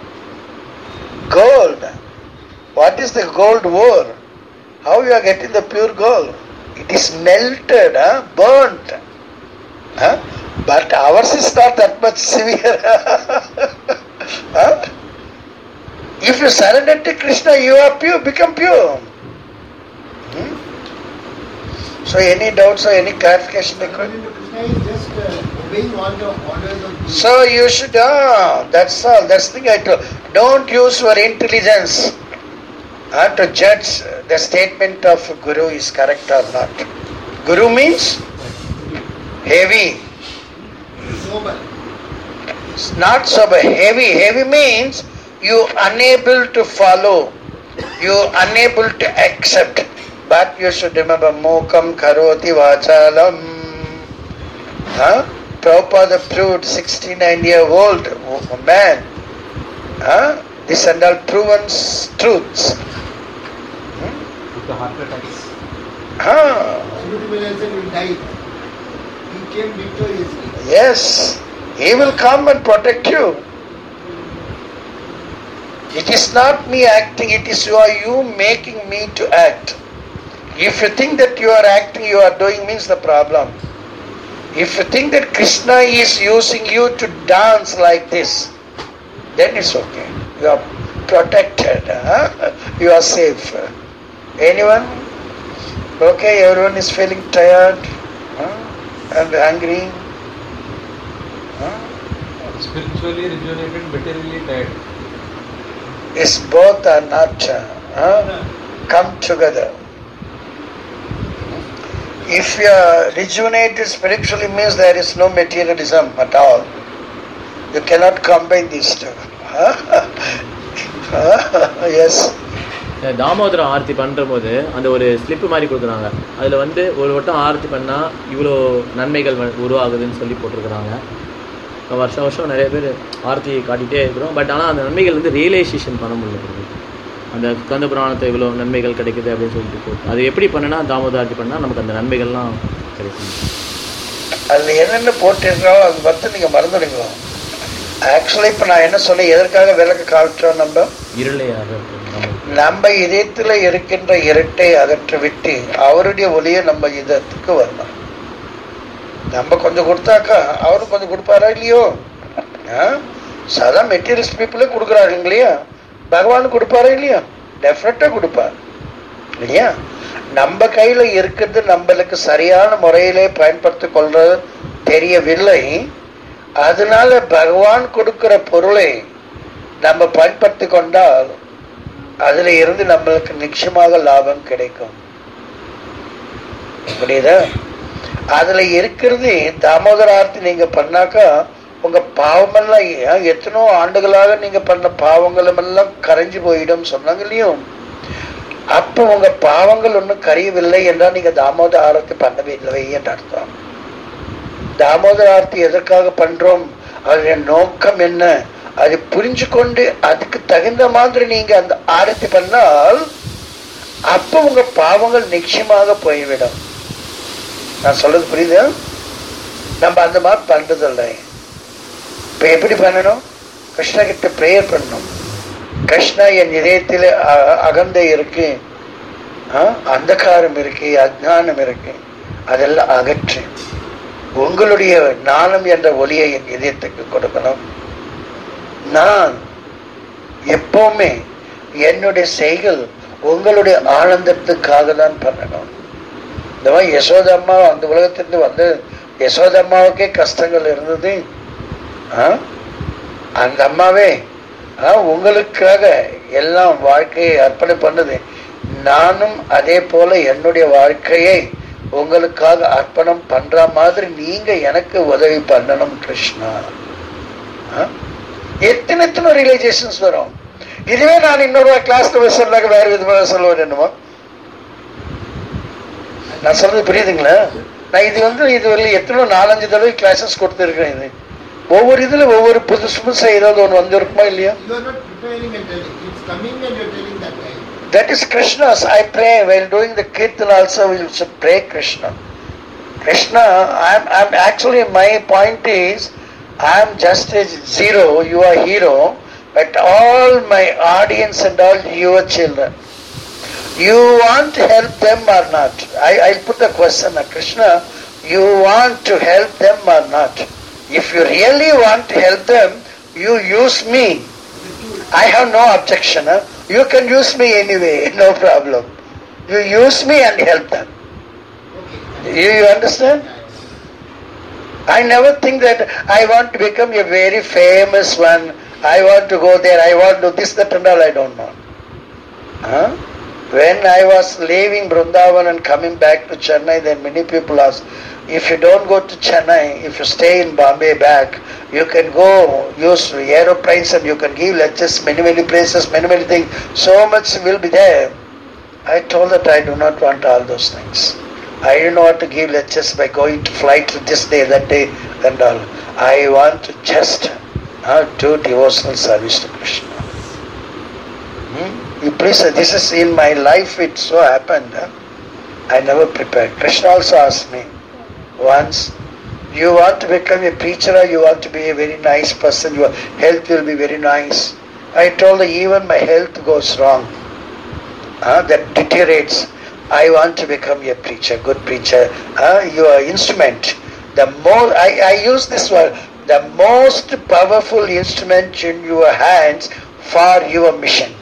gold what is the gold ore how you are getting the pure gold it is melted, huh? burnt. Huh? But ours is not that much severe. huh? If you surrender to Krishna, you are pure, become pure. Hmm? So, any doubts or any clarification required? Surrender to Krishna is just uh, obeying all the orders of the So, you should, ah, that's all. That's the thing I told. Don't use your intelligence uh, to judge the statement of Guru is correct or not. Guru means heavy. sober. It's not sober. Heavy. Heavy means you unable to follow. You unable to accept. But you should remember Mokam Karoti Vachalam. Huh? Prabhupada proved 69 year old man. Huh? This and all proven s- truths. with the heart attacks. Huh? Srimati Vilasan will die. He came victoriously. Yes, he will come and protect you. It is not me acting, it is you are you making me to act. If you think that you are acting, you are doing means the problem. If you think that Krishna is using you to dance like this, then it's okay. You are protected. huh? You are safe. Anyone? Okay, everyone is feeling tired huh? and hungry. Huh? Spiritually rejuvenated, materially tired. It's both are not uh, huh? come together. If you are rejuvenated spiritually means there is no materialism at all. You cannot combine these two. yes. இந்த தாமோதரம் ஆர்த்தி பண்ணுறபோது அந்த ஒரு slip மாதிரி கொடுக்குறாங்க அதில் வந்து ஒரு வட்டம் ஆர்த்தி பண்ணால் இவ்வளோ நன்மைகள் வ- உருவாகுதுன்னு சொல்லி போட்டிருக்கிறாங்க வருஷம் வருஷம் நிறைய பேர் ஆர்த்தி காட்டிகிட்டே இருக்கிறோம் பட் ஆனால் அந்த நன்மைகள் வந்து ரியலைசேஷன் பண்ண முடியல அந்த கந்த புராணத்தை இவ்வளோ நன்மைகள் கிடைக்குது அப்படின்னு சொல்லிட்டு போட்டு அது எப்படி பண்ணுனா தாமோதர ஆர்த்தி பண்ணால் நமக்கு அந்த நன்மைகள்லாம் கிடைக்கும் அதில் என்னென்ன போட்டிருக்காங்களோ அது மட்டும் நீங்கள் மறந்துடுங்க ஆக்சுவலி இப்போ நான் என்ன சொன்னேன் எதற்காக விளக்கு காமிச்சோம் நம்ம இருளையாக இருக்கு நம்ம நம்ம இதயத்தில் இருக்கின்ற இருட்டை அகற்றி விட்டு அவருடைய ஒளியை நம்ம இதயத்துக்கு வரணும் நம்ம கொஞ்சம் கொடுத்தாக்கா அவரும் கொஞ்சம் கொடுப்பாரா இல்லையோ ஆ? சாதா மெட்டீரியல்ஸ் பீப்புளே கொடுக்குறாங்க இல்லையா பகவான் கொடுப்பாரா இல்லையா டெஃபினட்டா கொடுப்பார் இல்லையா நம்ம கையில இருக்கிறது நம்மளுக்கு சரியான முறையிலே பயன்படுத்தி கொள்றது தெரியவில்லை அதனால பகவான் கொடுக்கிற பொருளை நம்ம பயன்படுத்தி கொண்டால் அதுல இருந்து நம்மளுக்கு நிச்சயமாக லாபம் கிடைக்கும் புரியுதா அதுல இருக்கிறது தாமோதர ஆர்த்தி நீங்க பண்ணாக்கா உங்க பாவமெல்லாம் ஏன் எத்தனோ ஆண்டுகளாக நீங்க பண்ண பாவங்களும் எல்லாம் கரைஞ்சு போயிடும் சொன்னாங்க இல்லையோ அப்ப உங்க பாவங்கள் ஒன்றும் கரையவில்லை என்றால் நீங்க தாமோதர ஆரத்தி பண்ணவே இல்லை என்று அர்த்தம் தாமோதர ஆர்த்தி எதற்காக பண்றோம் அதனுடைய நோக்கம் என்ன அதை புரிஞ்சு கொண்டு அதுக்கு தகுந்த மாதிரி நீங்க அந்த ஆரத்தி பண்ணால் அப்ப உங்க பாவங்கள் நிச்சயமாக போய்விடும் நான் சொல்றது புரியுதா நம்ம அந்த மாதிரி பண்றதில்லை இப்ப எப்படி பண்ணணும் கிருஷ்ண கிட்ட ப்ரேயர் பண்ணணும் கிருஷ்ணா என் இதயத்தில் அ- அகந்தை இருக்கு ஆ, அந்தகாரம் இருக்கு அஜ்ஞானம் இருக்கு அதெல்லாம் அகற்று உங்களுடைய நாணம் என்ற ஒளியை என் இதயத்துக்கு கொடுக்கணும் நான் எப்பவுமே என்னுடைய செய்கள் உங்களுடைய ஆனந்தத்துக்காக தான் பண்ணணும் இந்த மாதிரி யசோதம்மா அந்த உலகத்திலிருந்து வந்து யசோதம்மாவுக்கே கஷ்டங்கள் இருந்தது ஆ? அந்த அம்மாவே ஆ, உங்களுக்காக எல்லாம் வாழ்க்கையை அர்ப்பணை பண்ணது நானும் அதே போல என்னுடைய வாழ்க்கையை உங்களுக்காக அர்ப்பணம் பண்ற மாதிரி நீங்க எனக்கு உதவி பண்ணணும் கிருஷ்ணா ஆ? எத்தனை எத்தனை ரியலைசேஷன்ஸ் வரும் இதுவே நான் இன்னொரு கிளாஸ்ல சொன்னாக்க வேற விதமாக சொல்லுவேன் என்னமோ நான் சொல்றது புரியுதுங்களா நான் இது வந்து இது வரல எத்தனை நாலஞ்சு தடவை கிளாஸஸ் கொடுத்துருக்கேன் இது ஒவ்வொரு இதுல ஒவ்வொரு புதுசு புதுசா ஏதாவது ஒன்று வந்திருக்குமா இல்லையா You are not preparing and telling. It's coming and you're telling that way. That is Krishna's. I pray while doing the kirtan also we should pray Krishna. Krishna, I'm, I'm actually my point is I'm just a zero, you are hero, but all my audience and all your children. You want to help them or not? I, I'll put the question at Krishna, you want to help them or not? If you really want to help them, you use me. I have no objection. Huh? You can use me anyway, no problem. You use me and help them. Okay. You, you understand? I never think that I want to become a very famous one. I want to go there. I want to do this, that, and all. I don't know. Huh? When I was leaving Vrindavan and coming back to Chennai, then many people asked, if you don't go to Chennai, if you stay in Bombay back, you can go use aeroplanes and you can give lectures many, many places, many, many things. So much will be there. I told that I do not want all those things. I don't want to give lectures by going to flight to this day, that day, and all. I want to just uh, do devotional service to Krishna. Hmm? You please, uh, this is in my life, it so happened. huh? I never prepared. Krishna also asked me once, you want to become a preacher or you want to be a very nice person, your health will be very nice. I told her, even my health goes wrong. Uh, that deteriorates. I want to become a preacher, good preacher. Uh, your instrument, the more, I, I use this word, the most powerful instrument in your hands for your mission.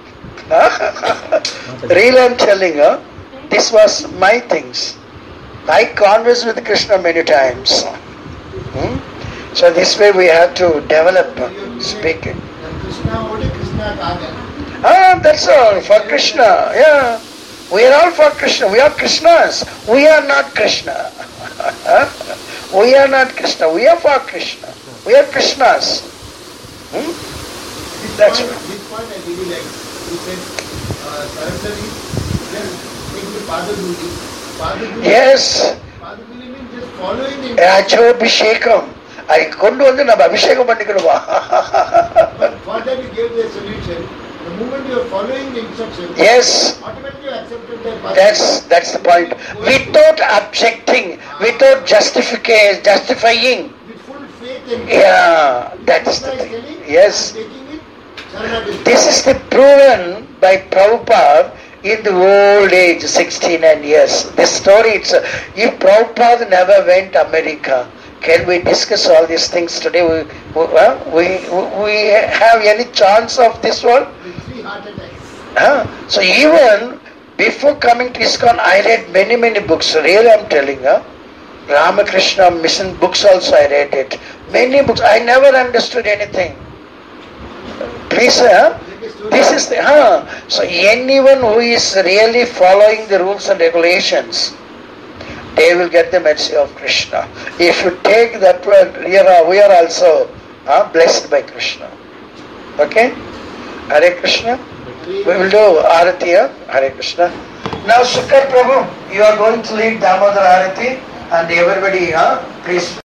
really, I'm telling you, this was my things. I converse with Krishna many times. Hmm? So this way we have to develop uh, speaking. கிருஷ்ணாவோடு கிருஷ்ணாக்காக Ah, that's all for Krishna. Yeah. We are all for Krishna. We are Krishnas. We are not Krishna. we are not Krishna. We are for Krishna. We are Krishnas. Hmm? This That's point, right. this point I really like. You said, uh, surrendering, then take the Padaguli. Padaguli. Yes. Padaguli means just following the ராஜாபிஷேகம் அதை கொண்டு வந்து நம்ம அபிஷேகம் பண்ணிக்கணுமா But for that you gave the solution. The moment you are following the instructions, yes automatically you accepted the Padaguli. that's that's the point without objecting without justification justifying With full faith and yeah that's the Krishna is thing telling, yes I'm taking it, Sharanagati. This is the proven by Prabhupada in the old age, 69 years. This story, it's, uh, if Prabhupada never went America, can we discuss all these things today? We, we, uh, we, we have any chance of this one? With three heart attacks. Huh? So even before coming to ISKCON, I read many, many books. Really, I'm telling you. Ramakrishna mission books also I read it. Many books. I never understood anything. Please, huh? Like a story. This is the, huh? So anyone who is really following the rules and regulations, they will get the mercy of Krishna. If you take that word, we are, we are also huh, blessed by Krishna. Okay? Hare Krishna. We will do Arati, huh? Hare Krishna. Now Sukar Prabhu, you are going to lead Damodar Arati and everybody, huh? please